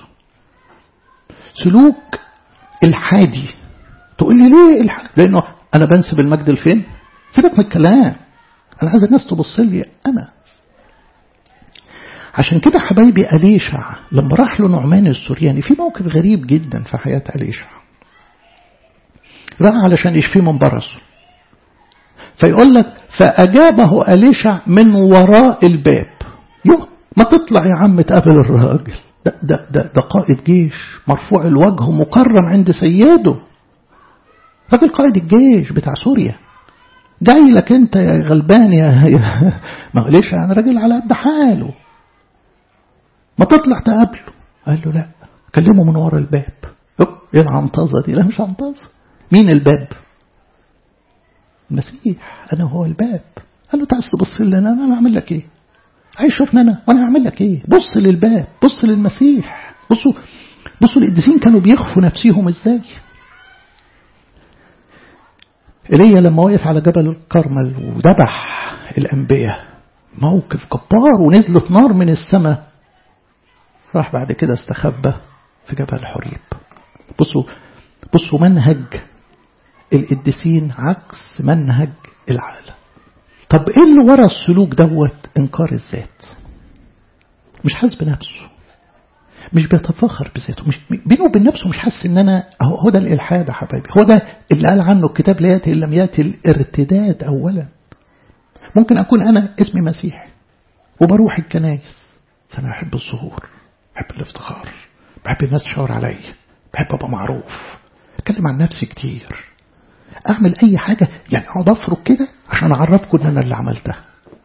سلوك الحادي تقول لي ليه الحادي لانه انا بنسب المجد لفين سيبك من الكلام أنا عايز الناس تبص لي أنا عشان كده حبايبي أليشع لما راح له نعمان السورياني في موقف غريب جدا في حياة أليشع راح علشان يشفيه من برصه فيقول لك فأجابه أليشع من وراء الباب يوه ما تطلع يا عم تقابل الراجل ده, ده, ده, ده قائد جيش مرفوع الوجه مكرم عند سيده راجل قائد الجيش بتاع سوريا جاي لك انت يا غلبان يا, يا ما ليش يعني راجل على قد حاله ما تطلع تقابله قال له لا كلمه من ورا الباب ايه العنطزه دي لا مش عنطزه مين الباب المسيح انا هو الباب قال له تعال تبص لي انا انا اعمل لك ايه عايز شوفني انا وانا هعمل لك ايه بص للباب بص للمسيح بصوا بصوا القديسين كانوا بيخفوا نفسيهم ازاي ايليا لما وقف على جبل الكرمل وذبح الانبياء موقف جبار ونزلت نار من السماء راح بعد كده استخبى في جبل حريب بصوا بصوا منهج القديسين عكس منهج العالم طب ايه اللي ورا السلوك دوت انكار الذات مش حاسس بنفسه مش بيتفاخر بذاته مش بينه وبين نفسه مش حاسس ان انا هو, هو ده الالحاد يا حبايبي هو ده اللي قال عنه الكتاب لا ياتي لم ياتي الارتداد اولا ممكن اكون انا اسمي مسيحي وبروح الكنايس بس انا بحب الظهور بحب الافتخار بحب الناس تشاور عليا بحب ابقى معروف اتكلم عن نفسي كتير اعمل اي حاجه يعني اقعد افرك كده عشان اعرفكم ان انا اللي عملتها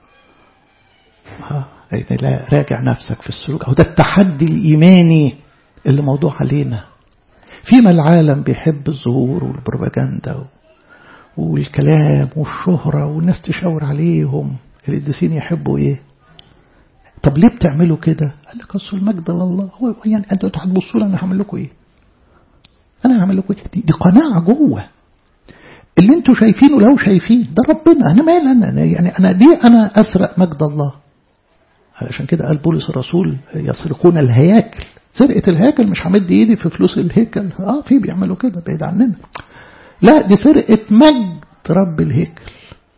اه لا راجع نفسك في السلوك أو ده التحدي الإيماني اللي موضوع علينا فيما العالم بيحب الظهور والبروباجندا والكلام والشهرة والناس تشاور عليهم القديسين يحبوا ايه طب ليه بتعملوا كده قال لك اصل المجد لله هو يعني انتوا هتبصوا لي انا هعمل لكم ايه انا هعمل لكم ايه دي, دي قناعه جوه اللي انتوا شايفينه لو شايفين ده ربنا انا مال انا يعني انا ليه انا اسرق مجد الله علشان كده قال بولس الرسول يسرقون الهياكل سرقة الهياكل مش همد ايدي في فلوس الهيكل اه في بيعملوا كده بعيد عننا لا دي سرقة مجد رب الهيكل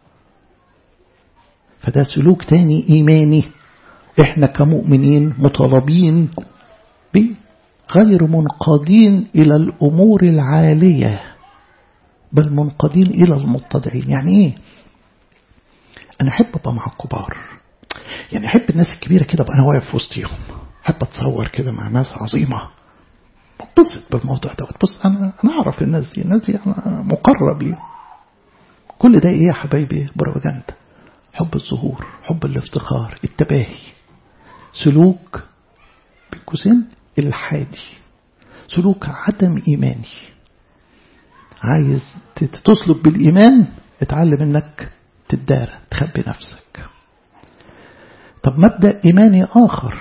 فده سلوك تاني ايماني احنا كمؤمنين مطالبين به غير منقادين الى الامور العالية بل منقادين الى المتضعين يعني ايه انا احب ابقى مع الكبار يعني أحب الناس الكبيرة كده أبقى أنا واقف في وسطيهم أحب أتصور كده مع ناس عظيمة بتبسط بالموضوع ده بص أنا أنا أعرف الناس دي الناس دي أنا مقرب ليهم كل ده إيه يا حبايبي بروباجندا حب الظهور حب الافتخار التباهي سلوك بالكوسين الحادي سلوك عدم إيماني عايز تسلك بالإيمان اتعلم انك تدارى تخبي نفسك طب مبدأ إيماني آخر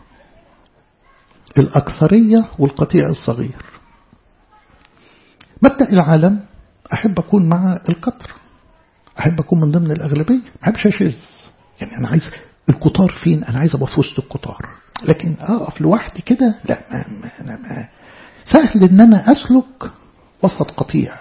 الأكثرية والقطيع الصغير مبدأ العالم أحب أكون مع القطر أحب أكون من ضمن الأغلبية ما أحبش أشذ يعني أنا عايز القطار فين أنا عايز أبقى في وسط القطار لكن أقف لوحدي كده لا ما ما ما سهل إن أنا أسلك وسط قطيع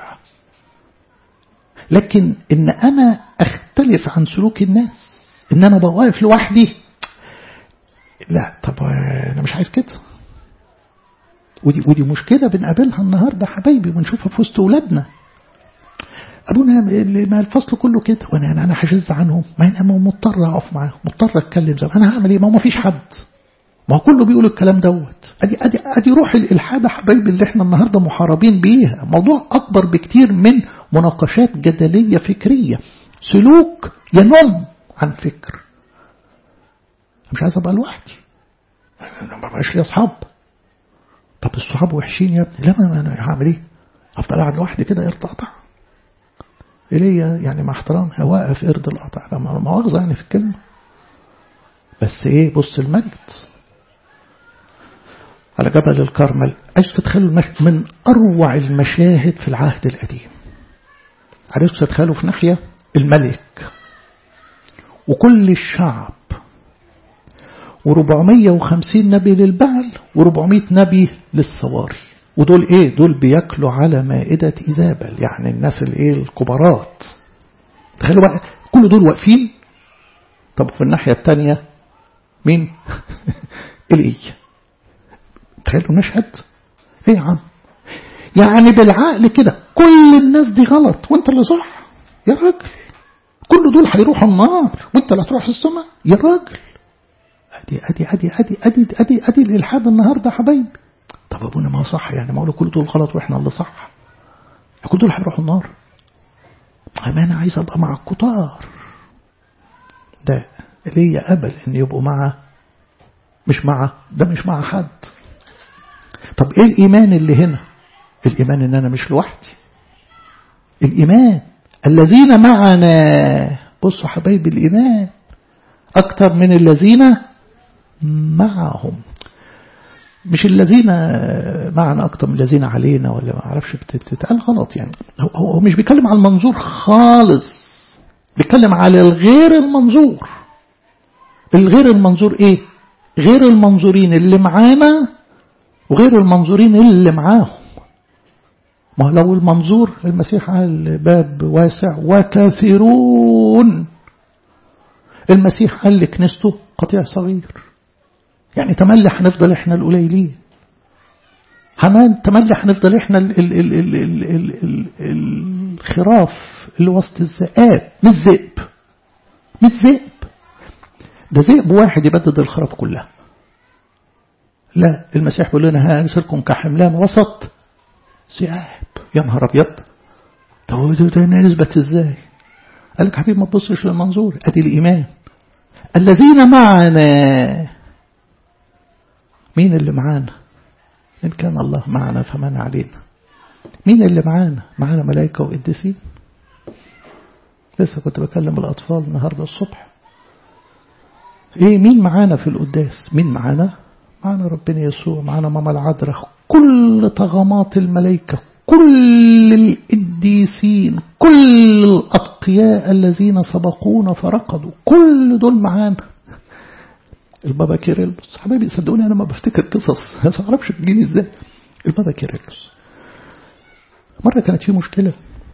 لكن إن أنا أختلف عن سلوك الناس إن أنا بقى واقف لوحدي لا طب أنا مش عايز كده ودي ودي مشكلة بنقابلها النهاردة حبايبي ونشوفها في وسط أولادنا أبونا ما الفصل كله كده وأنا أنا هشز عنهم ما أنا مضطر أقف معاهم مضطر أتكلم زي أنا هعمل إيه ما هو ما فيش حد ما هو كله بيقول الكلام دوت ادي ادي ادي روح الالحاد يا حبايبي اللي احنا النهارده محاربين بيها موضوع اكبر بكتير من مناقشات جدليه فكريه سلوك ينم عن فكر مش عايز ابقى لوحدي انا ما بقاش لي اصحاب طب الصحاب وحشين يا ابني لا ما انا هعمل ايه افضل قاعد لوحدي كده يرتقطع ايليا يعني مع احترام واقف قرد القطع ما مؤاخذه يعني في الكلمه بس ايه بص المجد على جبل الكرمل عايز تتخيلوا المشهد من اروع المشاهد في العهد القديم عايز تتخيلوا في ناحيه الملك وكل الشعب و450 نبي للبعل و400 نبي للصواري ودول ايه دول بياكلوا على مائدة إيزابل يعني الناس الايه الكبارات تخيلوا بقى كل دول واقفين طب في الناحية الثانية مين الإيه تخيلوا نشهد ايه يا عم يعني بالعقل كده كل الناس دي غلط وانت اللي صح يا راجل كل دول هيروحوا النار وانت اللي هتروح السماء يا راجل ادي ادي ادي ادي ادي ادي ادي الالحاد النهارده يا حبايبي طب ابونا ما صح يعني ما هو كل دول غلط واحنا اللي صح كل دول هيروحوا النار ما انا عايز ابقى مع الكتار ده ليه قبل ان يبقوا مع مش مع ده مش مع حد طب ايه الايمان اللي هنا الايمان ان انا مش لوحدي الايمان الذين معنا بصوا حبايبي الايمان اكتر من الذين معهم مش الذين معنا أكتر من الذين علينا ولا ما أعرفش بتتقال غلط يعني هو, هو مش بيتكلم على المنظور خالص بيتكلم على الغير المنظور الغير المنظور إيه غير المنظورين اللي معانا وغير المنظورين اللي معاهم ما لو المنظور المسيح قال باب واسع وكثيرون المسيح قال لكنيسته قطيع صغير يعني تملي هنفضل احنا القليلين حمان تملي هنفضل احنا ال ال ال ال ال ال ال الخراف اللي وسط الذئاب مش ذئب مش ذئب ده ذئب واحد يبدد الخراف كلها لا المسيح بيقول لنا هارسلكم كحملان وسط ذئاب يا نهار ابيض طب ده نثبت ازاي قال لك حبيبي ما تبصش للمنظور ادي الايمان الذين معنا مين اللي معانا إن كان الله معنا فمن علينا مين اللي معانا معانا ملائكة وقديسين لسه كنت بكلم الأطفال النهاردة الصبح إيه مين معانا في القداس مين معانا معانا ربنا يسوع معانا ماما العذراء كل طغمات الملائكة كل القديسين كل الأتقياء الذين سبقونا فرقدوا كل دول معانا البابا كيرلس حبايبي صدقوني انا ما بفتكر قصص ما اعرفش بتجيني ازاي البابا كيرلس مره كانت في مشكله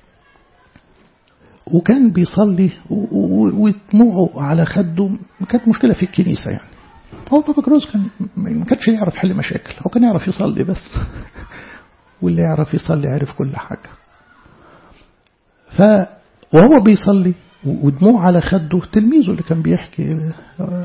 وكان بيصلي ودموعه على خده كانت مشكله في الكنيسه يعني هو بابا كيرلس كان ما كانش يعرف حل مشاكل هو كان يعرف يصلي بس واللي يعرف يصلي عرف كل حاجه ف وهو بيصلي ودموع على خده تلميذه اللي كان بيحكي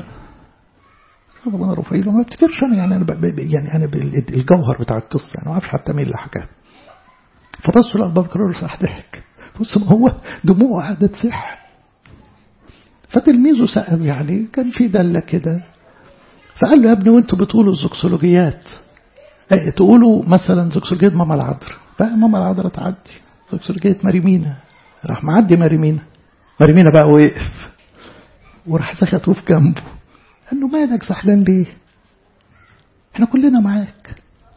ربنا رفيل ما افتكرش انا يعني انا يعني انا الجوهر بتاع القصه يعني ما اعرفش حتى مين اللي حكاها فبصوا لقى بابا كرولوس راح ضحك بص ما هو دموعه قاعده تصح فتلميذه سأل يعني كان في دلة كده فقال له يا ابني وانتوا بتقولوا الزوكسولوجيات ايه تقولوا مثلا زوكسولوجية ماما العذراء فماما العذراء تعدي زوكسولوجية ماريمينا راح معدي ماريمينا ماريمينا بقى وقف وراح سخطه في جنبه قال له مالك زعلان ليه احنا كلنا معاك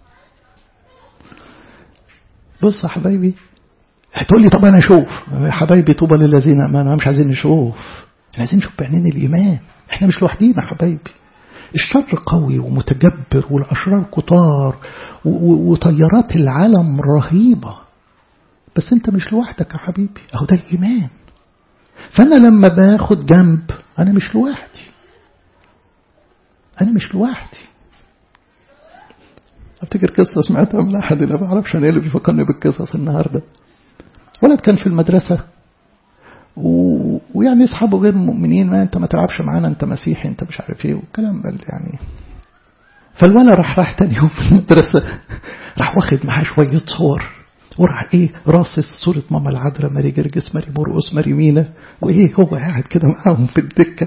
بص يا حبايبي هتقول لي طب انا اشوف يا حبايبي طوبى للذين امنوا مش عايزين نشوف احنا عايزين نشوف بعينين الايمان احنا مش لوحدينا يا حبايبي الشر قوي ومتجبر والاشرار كتار وطيارات العالم رهيبه بس انت مش لوحدك يا حبيبي اهو ده الايمان فانا لما باخد جنب انا مش لوحدي أنا مش لوحدي أفتكر قصة سمعتها من أحد اللي ما بعرفش أنا اللي بيفكرني بالقصص النهاردة ولد كان في المدرسة و... ويعني أصحابه غير مؤمنين ما أنت ما تلعبش معانا أنت مسيحي أنت مش عارف إيه والكلام يعني فالولد راح راح تاني يوم في المدرسة راح واخد معاه شوية صور وراح ايه راصص صورة ماما العذراء ماري جرجس ماري مرقس ماري مينا وايه هو قاعد كده معاهم في الدكة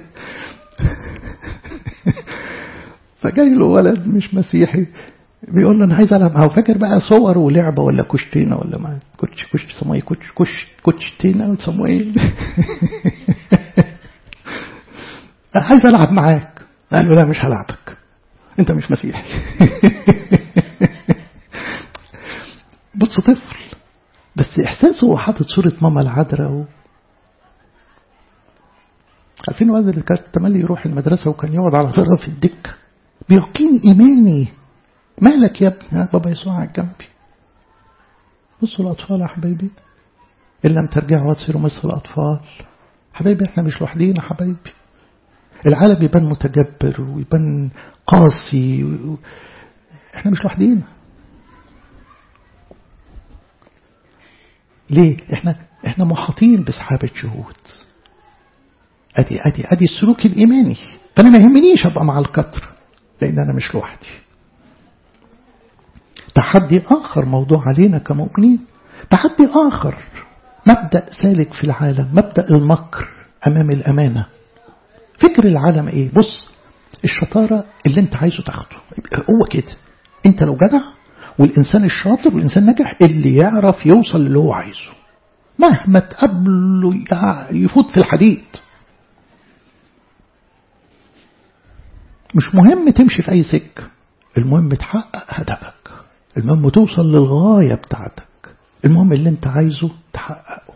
فجاي له ولد مش مسيحي بيقول له انا عايز العب معاه فاكر بقى صور ولعبه ولا كشتينه ولا ما كوتش كوتش سموه كوتش كوتش كوتشتينه وتسموه ايه عايز العب معاك قال له لا مش هلعبك انت مش مسيحي بص طفل بس احساسه هو حاطط صوره ماما العذراء و... عارفين الولد اللي كان تملي يروح المدرسه وكان يقعد على طرف الدكه بيقين إيماني مالك يا ابني يا بابا يسوع على جنبي بصوا الأطفال يا حبايبي إن لم ترجعوا وتصيروا مثل الأطفال حبايبي احنا مش لوحدينا حبايبي العالم يبان متجبر ويبان قاسي و... احنا مش لوحدينا ليه احنا احنا محاطين بسحابة شهود ادي ادي ادي السلوك الايماني فانا ما يهمنيش ابقى مع الكتر لان انا مش لوحدي تحدي اخر موضوع علينا كمؤمنين تحدي اخر مبدا سالك في العالم مبدا المكر امام الامانه فكر العالم ايه بص الشطاره اللي انت عايزه تاخده هو كده انت لو جدع والإنسان الشاطر والإنسان نجح اللي يعرف يوصل اللي هو عايزه مهما تقابله يفوت في الحديد مش مهم تمشي في أي سكة المهم تحقق هدفك المهم توصل للغاية بتاعتك المهم اللي انت عايزه تحققه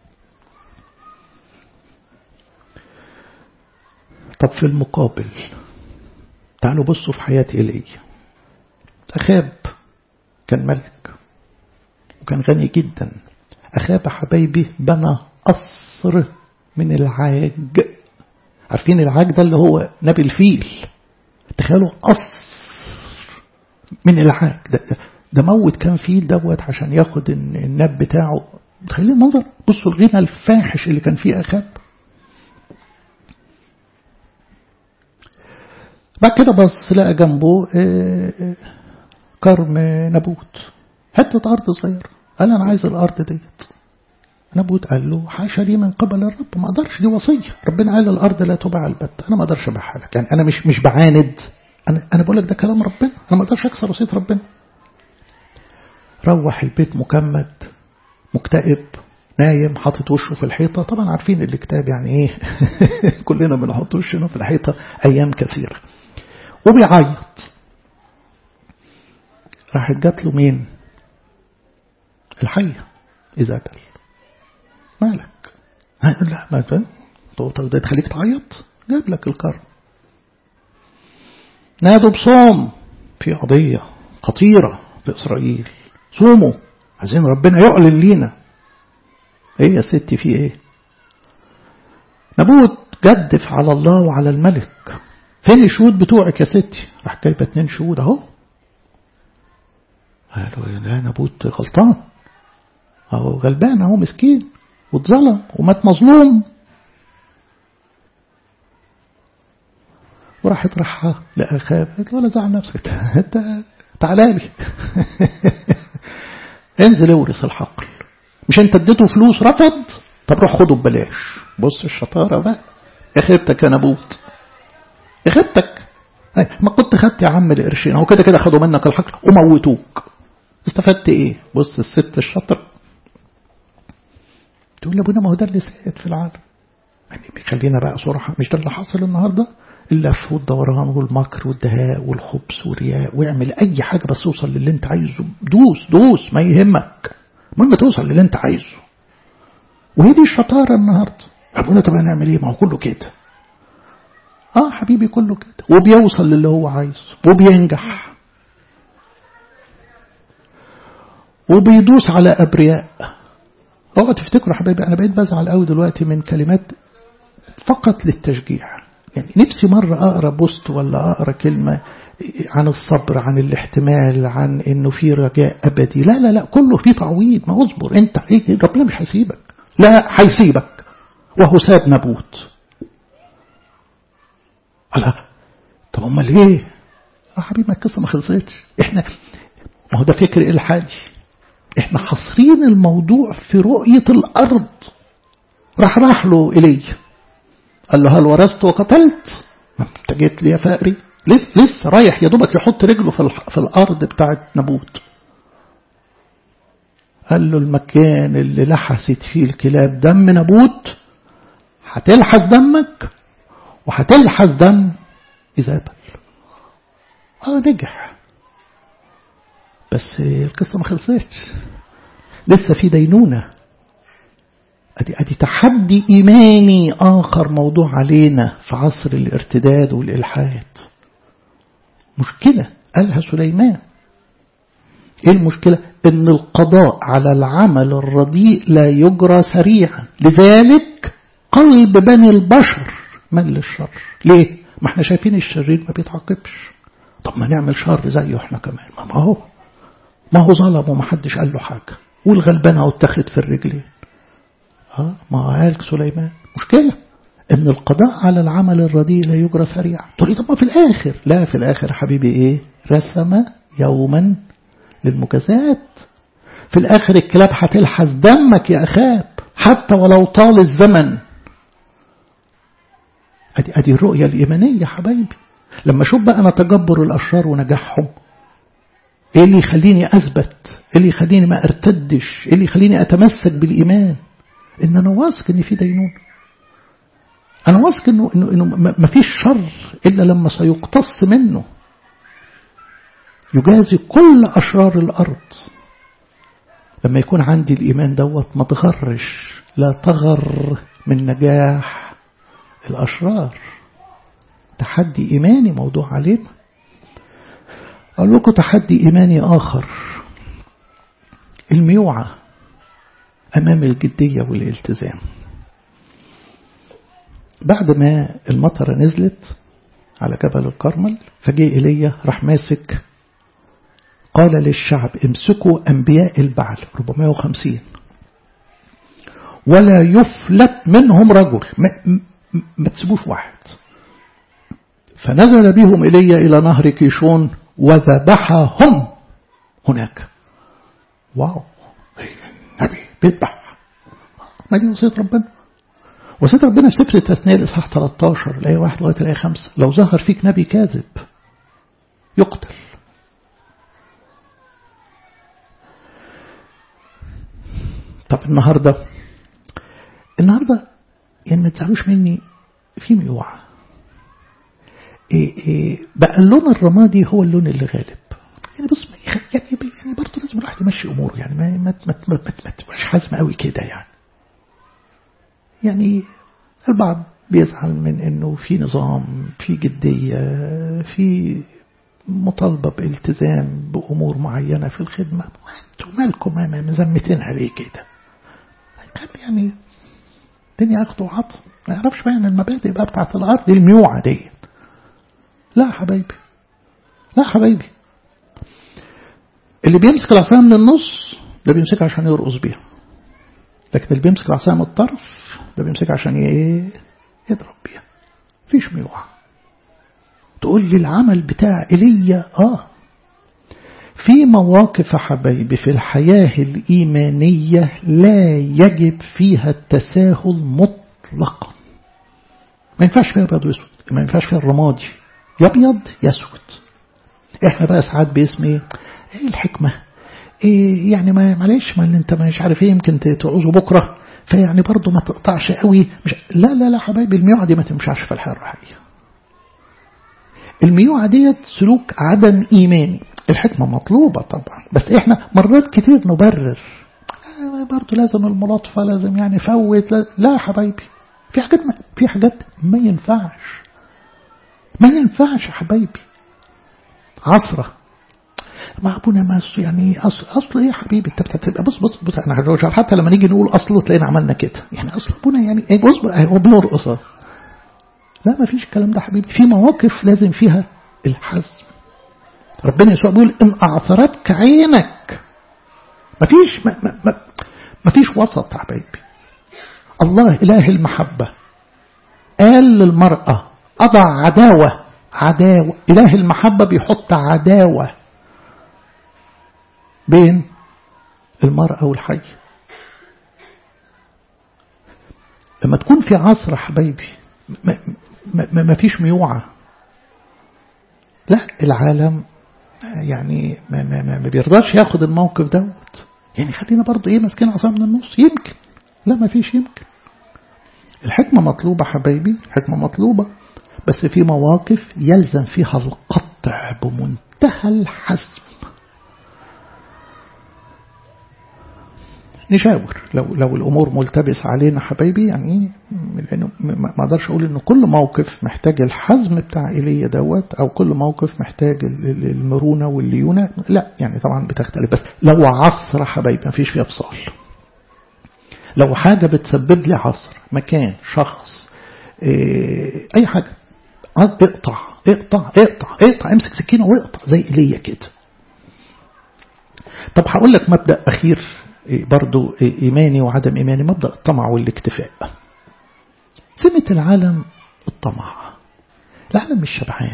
طب في المقابل تعالوا بصوا في حياة إيليا أخاب كان ملك وكان غني جدا أخاب حبايبي بنى قصر من العاج عارفين العاج ده اللي هو نبي الفيل تخيلوا قصر من العاج ده, ده موت كان فيل دوت عشان ياخد النب بتاعه تخيلوا المنظر بصوا الغنى الفاحش اللي كان فيه أخاب بعد كده بص لقى جنبه كرم نبوت حتة أرض صغيرة قال أنا عايز الأرض ديت نبوت قال له حاشا لي من قبل الرب ما أقدرش دي وصية ربنا قال الأرض لا تباع البتة أنا ما أقدرش أبيعها لك يعني أنا مش مش بعاند أنا أنا بقول لك ده كلام ربنا أنا ما أقدرش أكسر وصية ربنا روح البيت مكمد مكتئب نايم حاطط وشه في الحيطة طبعا عارفين الاكتئاب يعني ايه كلنا بنحط وشنا في الحيطة أيام كثيرة وبيعيط راحت جات له مين الحية إيزابل مالك لا ما ده تخليك تعيط جاب لك الكرم نادوا بصوم في قضية خطيرة في إسرائيل صوموا عايزين ربنا يعلن لينا ايه يا ستي في ايه نبوت جدف على الله وعلى الملك فين الشهود بتوعك يا ستي راح جايبه اتنين شهود اهو قالوا لا نبوت غلطان اهو غلبان اهو مسكين واتظلم ومات مظلوم وراحت راحة لأخاب قالت له ولا زعل نفسك انت تعالى لي انزل اورث الحقل مش انت اديته فلوس رفض طب روح خده ببلاش بص الشطارة بقى يا خيبتك يا نبوت يا خيبتك ما كنت خدت يا عم القرشين هو كده كده خدوا منك الحقل وموتوك استفدت ايه بص الست الشطر تقول لابونا ما هو ده اللي سائد في العالم يعني خلينا بقى صراحة مش ده اللي حاصل النهاردة اللف والدوران والمكر والدهاء والخبث والرياء واعمل اي حاجة بس توصل للي انت عايزه دوس دوس ما يهمك المهم توصل للي انت عايزه وهي دي الشطارة النهاردة ابونا طب هنعمل ايه ما هو كله كده اه حبيبي كله كده وبيوصل للي هو عايزه وبينجح وبيدوس على ابرياء اوعوا تفتكروا حبايبي انا بقيت بزعل قوي دلوقتي من كلمات فقط للتشجيع يعني نفسي مرة اقرا بوست ولا اقرا كلمة عن الصبر عن الاحتمال عن انه في رجاء ابدي لا لا لا كله في تعويض ما اصبر انت ايه ربنا مش هيسيبك لا هيسيبك وهو ساب نبوت لا طب امال ايه يا حبيبي ما القصه ما خلصتش احنا ما هو ده فكر الحادي احنا حاصرين الموضوع في رؤيه الارض راح راح له الي قال له هل ورثت وقتلت انت جيت لي يا فقري لسه لسه رايح يا دوبك يحط رجله في, في الارض بتاعت نبوت قال له المكان اللي لحست فيه الكلاب دم نبوت هتلحس دمك وهتلحس دم إيزابل اه نجح بس القصة ما خلصتش لسه في دينونة أدي, أدي تحدي إيماني آخر موضوع علينا في عصر الارتداد والإلحاد مشكلة قالها سليمان ايه المشكلة ان القضاء على العمل الرديء لا يجرى سريعا لذلك قلب بني البشر من للشر ليه ما احنا شايفين الشرير ما بيتعاقبش طب ما نعمل شر زيه احنا كمان ما هو ما هو ظلم وما حدش قال له حاجة والغلبان اهو اتخذ في الرجلين اه ما قال سليمان مشكلة ان القضاء على العمل الرديء لا يجرى سريعا تقول طب ما في الاخر لا في الاخر حبيبي ايه رسم يوما للمجازات في الاخر الكلاب هتلحس دمك يا اخاب حتى ولو طال الزمن ادي ادي الرؤيه الايمانيه يا حبايبي لما اشوف بقى انا تجبر الاشرار ونجاحهم ايه اللي يخليني اثبت ايه اللي يخليني ما ارتدش ايه اللي يخليني اتمسك بالايمان ان انا واثق ان في دينون انا واثق انه انه انه ما فيش شر الا لما سيقتص منه يجازي كل اشرار الارض لما يكون عندي الايمان دوت ما تغرش لا تغر من نجاح الاشرار تحدي ايماني موضوع علينا أقول لكم تحدي إيماني آخر الميوعة أمام الجدية والالتزام بعد ما المطرة نزلت على جبل الكرمل فجاء إيليا راح ماسك قال للشعب امسكوا أنبياء البعل 450 ولا يفلت منهم رجل ما, ما تسيبوش واحد فنزل بهم إيليا إلى نهر كيشون وذبحهم هناك واو النبي بيذبح ما دي وصية ربنا وصية ربنا في سفر التثنية الإصحاح 13 الآية 1 لغاية الآية 5 لو ظهر فيك نبي كاذب يقتل طب النهاردة النهاردة يعني ما تزعلوش مني في ميوعة إيه إيه بقى اللون الرمادي هو اللون اللي غالب يعني بص يعني يعني برضه لازم الواحد يمشي اموره يعني ما ما ما, ما, ما, ما تبقاش حازم قوي كده يعني يعني البعض بيزعل من انه في نظام في جديه في مطالبه بالتزام بامور معينه في الخدمه انتوا مالكم ما مزمتين عليه كده يعني الدنيا اخد وعطى ما يعرفش بقى ان المبادئ بقى بتاعت الارض الميوعه ديت لا حبايبي لا حبايبي اللي بيمسك العصاية من النص ده بيمسكها عشان يرقص بيها لكن اللي بيمسك العصاية من الطرف ده بيمسكها عشان ايه يضرب بيها فيش ميوعة تقول لي العمل بتاع ايليا اه في مواقف يا حبايبي في الحياة الإيمانية لا يجب فيها التساهل مطلقا ما ينفعش فيها أبيض وأسود ما ينفعش فيها الرمادي يا أبيض يا أسود إحنا بقى ساعات باسم إيه ايه الحكمة ايه يعني ما معلش ما اللي انت مش عارف ايه يمكن تعوزه بكرة فيعني برضه ما تقطعش قوي مش لا لا لا حبايبي الميوعة دي ما تمشعش في الحياة الروحية الميوعة ديت سلوك عدم إيماني الحكمة مطلوبة طبعا بس احنا مرات كتير نبرر برضه لازم الملاطفة لازم يعني فوت لا, لا حبايبي في حاجات ما في حاجات ما ينفعش ما ينفعش يا حبايبي عصره ما ابونا ما يعني اصل اصل ايه يا حبيبي انت بتبقى بص بص بص احنا حتى لما نيجي نقول اصله تلاقينا عملنا كده يعني اصل ابونا يعني ايه بص هو بنرقص لا ما فيش الكلام ده حبيبي في مواقف لازم فيها الحزم ربنا يسوع بيقول ان اعثرتك عينك ما فيش ما, ما, ما, ما فيش وسط يا حبيبي الله اله المحبه قال للمراه اضع عداوه عداوه اله المحبه بيحط عداوه بين المرأة والحي لما تكون في عصر حبايبي ما, ما, ما فيش ميوعة لا العالم يعني ما, ما, ما, ما بيرضاش ياخد الموقف دوت يعني خلينا برضو ايه ماسكين عصا من النص يمكن لا ما فيش يمكن الحكمة مطلوبة حبايبي حكمة مطلوبة بس في مواقف يلزم فيها القطع بمنتهى الحزم نشاور لو لو الامور ملتبسه علينا حبايبي يعني لانه ما اقدرش اقول انه كل موقف محتاج الحزم بتاع ايليا دوت او كل موقف محتاج المرونه والليونه لا يعني طبعا بتختلف بس لو عصر حبايبي ما فيش فيها فصال لو حاجة بتسبب لي عصر مكان شخص إيه أي حاجة اقطع اقطع اقطع اقطع امسك سكينة واقطع زي ايليا كده طب هقول لك مبدأ أخير برضو إيماني وعدم إيماني مبدأ الطمع والاكتفاء سمة العالم الطمع العالم مش شبعان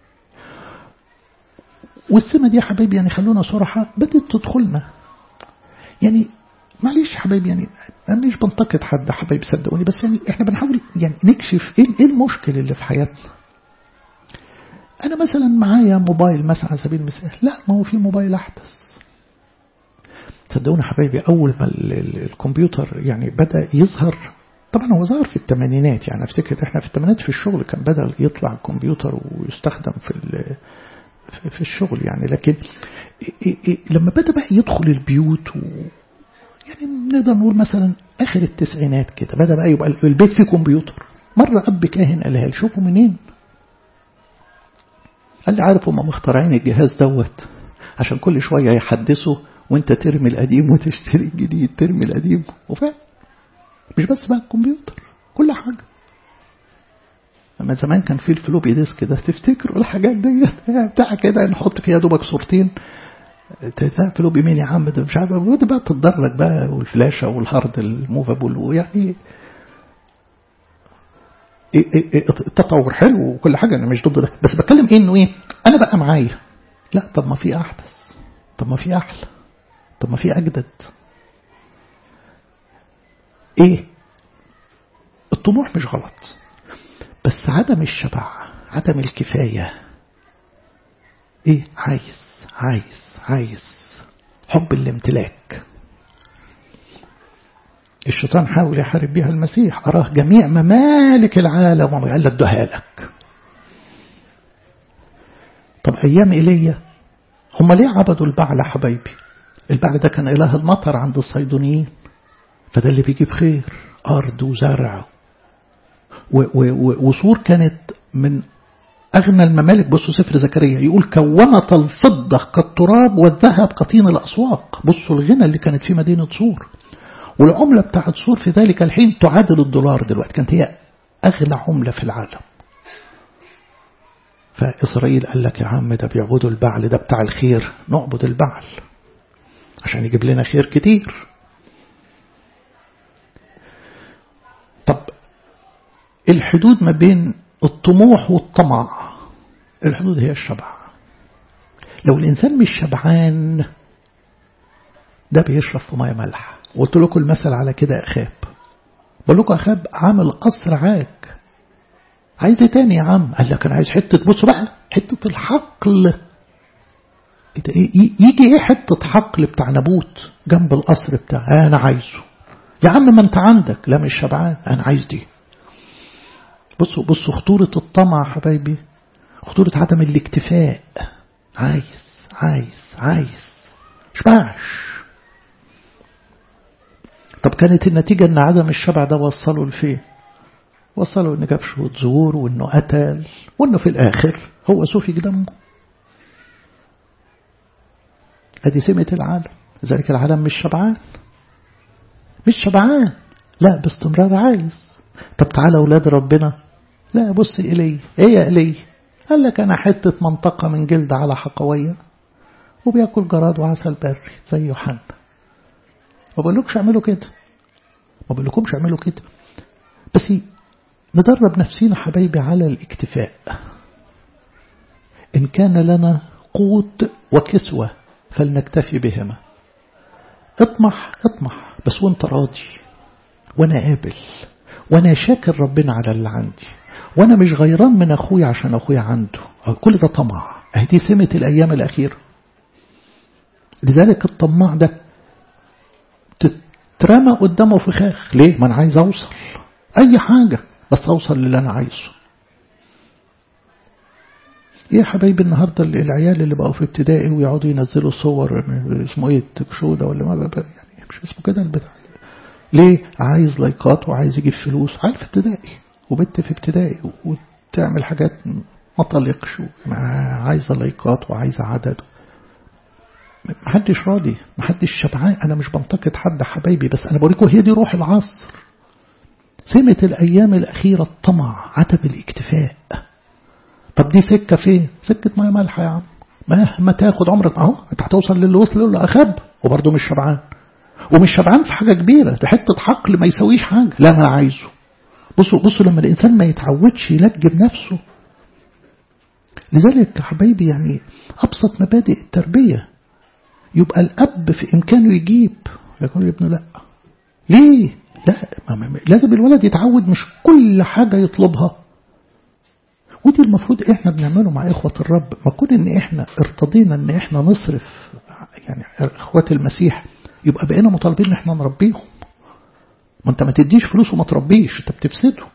والسمة دي يا حبايبي يعني خلونا صراحة بدأت تدخلنا يعني معلش حبايبي يعني أنا مش بنتقد حد حبايبي صدقوني بس يعني احنا بنحاول يعني نكشف ايه المشكلة اللي في حياتنا أنا مثلا معايا موبايل مثلا على سبيل المثال لا ما هو في موبايل أحدث صدقوني حبايبي أول ما الكمبيوتر يعني بدأ يظهر طبعا هو ظهر في الثمانينات يعني افتكر احنا في الثمانينات في الشغل كان بدأ يطلع الكمبيوتر ويستخدم في في الشغل يعني لكن لما بدأ بقى يدخل البيوت و يعني نقدر نقول مثلا آخر التسعينات كده بدأ بقى يبقى البيت فيه كمبيوتر مرة أب كاهن قالها لي شوفوا منين قال لي عارف هم مخترعين الجهاز دوت عشان كل شوية يحدثوا وانت ترمي القديم وتشتري الجديد ترمي القديم وفعلا مش بس بقى الكمبيوتر كل حاجة لما زمان كان في الفلوبي ديسك ده تفتكروا الحاجات دي بتاع كده نحط فيها دوبك صورتين فلوبي مين يا عم ده مش عارف وده بقى تتدرج بقى والفلاشة والهارد الموفابل ويعني التطور حلو وكل حاجة أنا مش ضد ده بس بتكلم إيه إنه إيه أنا بقى معايا لا طب ما في أحدث طب ما في أحلى طب ما في أجدد إيه الطموح مش غلط بس عدم الشبع عدم الكفاية إيه عايز عايز عايز حب الامتلاك الشيطان حاول يحارب بها المسيح أراه جميع ممالك العالم وما قال ادوها لك طب أيام إيليا هم ليه عبدوا البعل يا حبايبي البعل ده كان إله المطر عند الصيدونيين فده اللي بيجيب خير أرض وزرع وصور كانت من أغنى الممالك بصوا سفر زكريا يقول كومت الفضة كالتراب والذهب كطين الأسواق بصوا الغنى اللي كانت في مدينة صور والعملة بتاعت صور في ذلك الحين تعادل الدولار دلوقتي كانت هي أغلى عملة في العالم فإسرائيل قال لك يا عم ده بيعبدوا البعل ده بتاع الخير نعبد البعل عشان يجيب لنا خير كتير طب الحدود ما بين الطموح والطمع الحدود هي الشبع لو الإنسان مش شبعان ده بيشرب في مية ملح قلت لكم المثل على كده أخاب بقول لكم أخاب عامل قصر عاج عايز ايه تاني يا عم قال لك أنا عايز حتة بصوا بقى حتة الحقل يجي ايه حتة حقل بتاع نبوت جنب القصر بتاع أنا عايزه يا عم ما انت عندك لا مش شبعان أنا عايز دي بصوا بصوا خطورة الطمع حبايبي خطورة عدم الاكتفاء عايز عايز عايز شبعش طب كانت النتيجة ان عدم الشبع ده وصله لفين وصله انه جاب شوية زور وانه قتل وانه في الاخر هو سفك دمه ادي سمة العالم لذلك العالم مش شبعان مش شبعان لا باستمرار عايز طب تعالى أولاد ربنا لا بص إلي إيه يا إلي قال لك أنا حتة منطقة من جلد على حقوية وبياكل جراد وعسل بري زي يوحنا ما بقولكش اعملوا كده ما بقولكمش اعملوا كده بس ندرب نفسينا حبايبي على الاكتفاء إن كان لنا قوت وكسوة فلنكتفي بهما اطمح اطمح بس وانت راضي وانا قابل وانا شاكر ربنا على اللي عندي وانا مش غيران من اخويا عشان اخويا عنده كل ده طمع دي سمة الايام الاخيرة لذلك الطماع ده تترمى قدامه فخاخ ليه ما انا عايز اوصل اي حاجة بس اوصل للي انا عايزه ايه يا حبايبي النهاردة العيال اللي بقوا في ابتدائي ويقعدوا ينزلوا صور اسمه ايه التكشو ده ولا ما بقى يعني مش اسمه كده البتاع ليه عايز لايكات وعايز يجيب فلوس عيل في ابتدائي وبنت في ابتدائي وتعمل حاجات ما طلقش عايزة لايكات وعايزة عدد محدش راضي محدش شبعان أنا مش بنتقد حد حبايبي بس أنا بوريكم هي دي روح العصر سمة الأيام الأخيرة الطمع عدم الاكتفاء طب دي سكة فين سكة مية مالحة يا عم مهما تاخد عمرك اهو انت هتوصل للي وصل له أخب وبرضه مش شبعان ومش شبعان في حاجة كبيرة ده حتة حقل ما يسويش حاجة لا ما أنا عايزه بصوا بصوا لما الإنسان ما يتعودش يلجم نفسه لذلك يا حبايبي يعني أبسط مبادئ التربية يبقى الأب في إمكانه يجيب يقول ابنه لا ليه لا لازم الولد يتعود مش كل حاجة يطلبها ودي المفروض احنا بنعمله مع اخوة الرب ما كون ان احنا ارتضينا ان احنا نصرف يعني اخوات المسيح يبقى بقينا مطالبين ان احنا نربيهم ما انت ما تديش فلوس وما تربيش انت بتفسده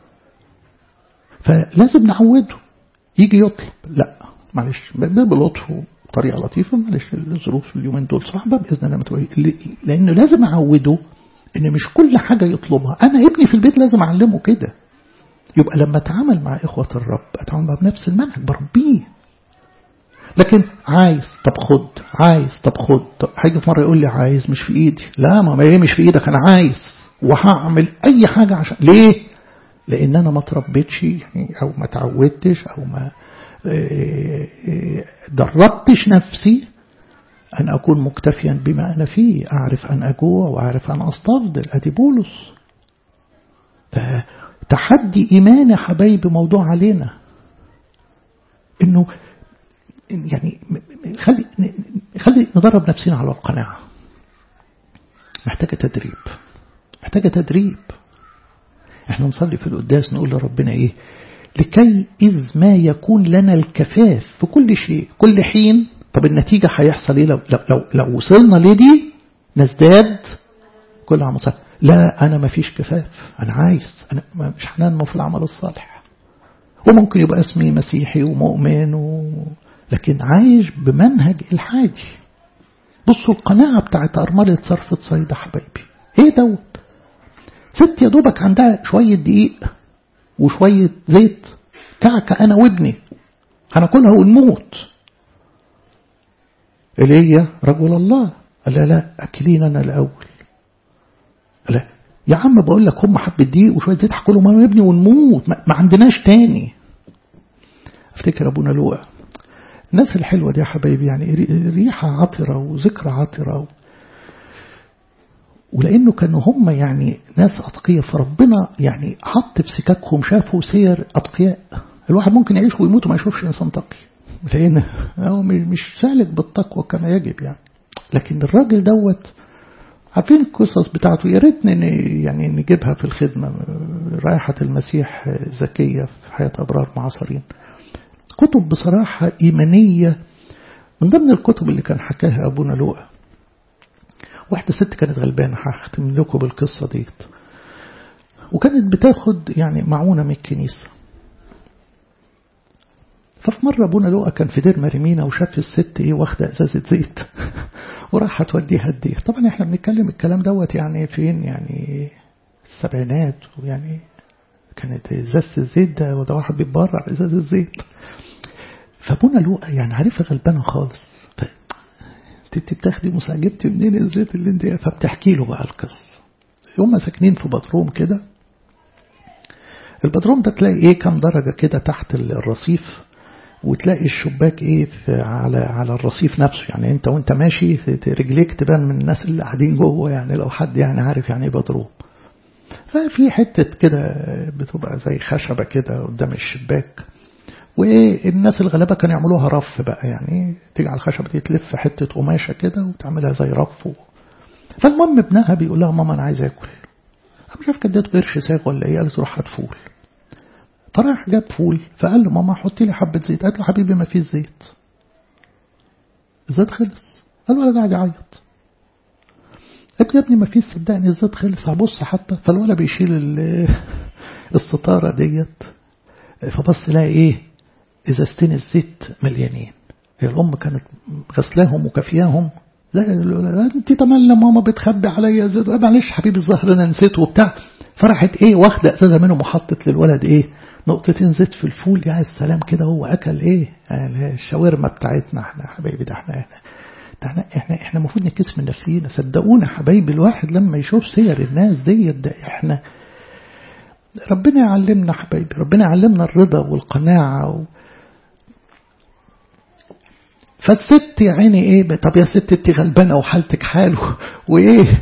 فلازم نعوده يجي يطلب لا معلش ده بلطف بطريقه لطيفه معلش الظروف اليومين دول صعبه باذن الله ما لانه لازم اعوده ان مش كل حاجه يطلبها انا ابني في البيت لازم اعلمه كده يبقى لما اتعامل مع اخوه الرب اتعامل معاه بنفس المنهج بربيه لكن عايز طب خد عايز طب خد طب هيجي في مره يقول لي عايز مش في ايدي لا ما هي مش في ايدك انا عايز وهعمل اي حاجه عشان ليه لان انا ما تربيتش يعني او ما تعودتش او ما دربتش نفسي أن أكون مكتفيا بما أنا فيه أعرف أن أجوع وأعرف أن أستفضل أدي بولس فتحدي إيمان يا حبايبي موضوع علينا إنه يعني خلي خلي ندرب نفسنا على القناعة محتاجة تدريب محتاجة تدريب احنا نصلي في القداس نقول لربنا ايه لكي إذ ما يكون لنا الكفاف في كل شيء كل حين طب النتيجة هيحصل ايه لو, لو, لو, لو وصلنا لدي نزداد كل عام صالح لا أنا ما فيش كفاف أنا عايز أنا مش هننمو في العمل الصالح وممكن يبقى اسمي مسيحي ومؤمن و... لكن عايش بمنهج الحادي بصوا القناعة بتاعت أرملة صرفة صيدة حبايبي ايه دوت ست يا دوبك عندها شوية دقيق وشوية زيت كعكة أنا وابني هناكلها ونموت إلي رجل الله قال لا لا أكلين أنا الأول لا يا عم بقول لك هم حبة دقيق وشوية زيت هاكلهم أنا وابني ونموت ما, ما عندناش تاني افتكر أبونا لوقا الناس الحلوة دي يا حبايبي يعني ريحة عطرة وذكرى عطرة و... ولأنه كانوا هم يعني ناس أتقياء فربنا يعني حط في سكاكهم شافوا سير أتقياء الواحد ممكن يعيش ويموت وما يشوفش إنسان تقي لأن هو مش سالك بالتقوى كما يجب يعني لكن الراجل دوت عارفين القصص بتاعته يا ريت يعني نجيبها في الخدمة رائحة المسيح زكية في حياة أبرار معاصرين كتب بصراحة إيمانية من ضمن الكتب اللي كان حكاها أبونا لوقا واحدة ست كانت غلبانة هختم لكم بالقصة ديت وكانت بتاخد يعني معونة من الكنيسة ففي مرة أبونا لوقا كان في دير مريمينا وشاف الست إيه واخدة إزازة زيت وراح هتوديها الدير طبعا إحنا بنتكلم الكلام دوت يعني فين يعني السبعينات ويعني كانت إزازة الزيت ده وده واحد بيتبرع إزازة الزيت فابونا لوقا يعني عارفها غلبانة خالص انت بتاخدي مساجبتي منين الزيت اللي انت فبتحكي له بقى القصة هم ساكنين في بدروم كده البدروم ده تلاقي ايه كام درجة كده تحت الرصيف وتلاقي الشباك ايه في على على الرصيف نفسه يعني انت وانت ماشي رجليك تبان من الناس اللي قاعدين جوه يعني لو حد يعني عارف يعني ايه بدروم ففي حتة كده بتبقى زي خشبة كده قدام الشباك والناس الغلابة كانوا يعملوها رف بقى يعني تيجي على الخشبة دي تلف حتة قماشة كده وتعملها زي رف و... فالمهم ابنها بيقول لها ماما أنا عايز آكل أنا مش عارف كانت اديته قرش ساغ ولا إيه قالت روح هات فول فراح جاب فول فقال له ماما حطي لي حبة زيت قالت له حبيبي ما فيش زيت الزيت خلص قال له أنا قاعد يعيط قالت له يا ابني ما فيش صدقني الزيت خلص هبص حتى فالولد بيشيل الستارة ديت فبص لها ايه ازازتين الزيت مليانين هي الام كانت غسلاهم وكافياهم لا, لا انت تملى ماما بتخبي عليا زيت معلش حبيبي الظهر انا نسيت وبتاع فرحت ايه واخده ازازه منهم وحطت للولد ايه نقطتين زيت في الفول يا السلام كده هو اكل ايه يعني الشاورما بتاعتنا احنا حبايبي ده احنا احنا احنا احنا المفروض نكسف من نفسينا صدقونا حبايبي الواحد لما يشوف سير الناس ديت ده احنا ربنا يعلمنا حبايبي ربنا يعلمنا الرضا والقناعة و... فالست يا عيني ايه طب يا ست انت غلبانه وحالتك حال وايه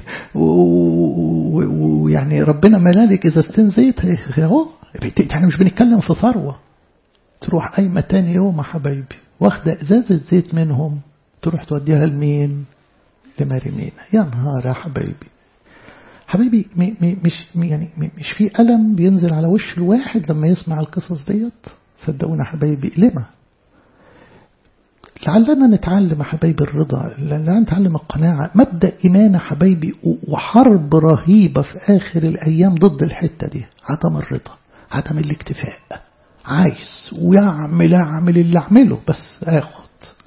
ويعني ربنا ملالك اذا استنزيت اهو احنا مش بنتكلم في ثروه تروح قايمه تاني يوم يا حبايبي واخده ازازه زيت منهم تروح توديها لمين؟ لماريمينا يا نهار يا حبايبي حبايبي مش يعني مش في ألم بينزل على وش الواحد لما يسمع القصص ديت صدقونا حبايبي لما لعلنا نتعلم يا حبايبي الرضا لعلنا نتعلم القناعة مبدأ إيمان حبايبي وحرب رهيبة في آخر الأيام ضد الحتة دي عدم الرضا عدم الاكتفاء عايز ويعمل أعمل اللي أعمله بس آخد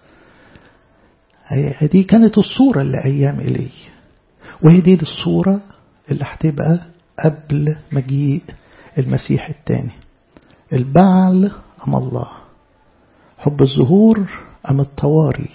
هذه كانت الصورة اللي أيام إلي وهي دي الصورة اللي هتبقى قبل مجيء المسيح الثاني البعل أم الله حب الظهور أم الطواري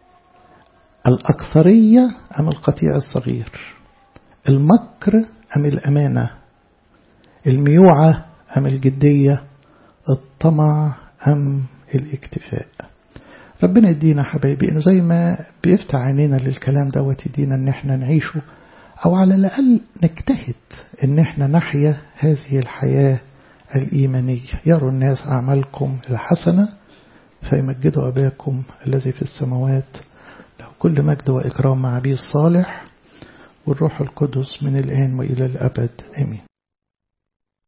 الأكثرية أم القطيع الصغير المكر أم الأمانة الميوعة أم الجدية الطمع أم الاكتفاء ربنا يدينا حبايبي انه زي ما بيفتح عينينا للكلام دوت يدينا ان احنا نعيشه او على الاقل نجتهد ان احنا نحيا هذه الحياة الايمانية يروا الناس اعمالكم الحسنة فيمجدوا اباكم الذي في السماوات له كل مجد واكرام مع ابيه الصالح والروح القدس من الان والى الابد امين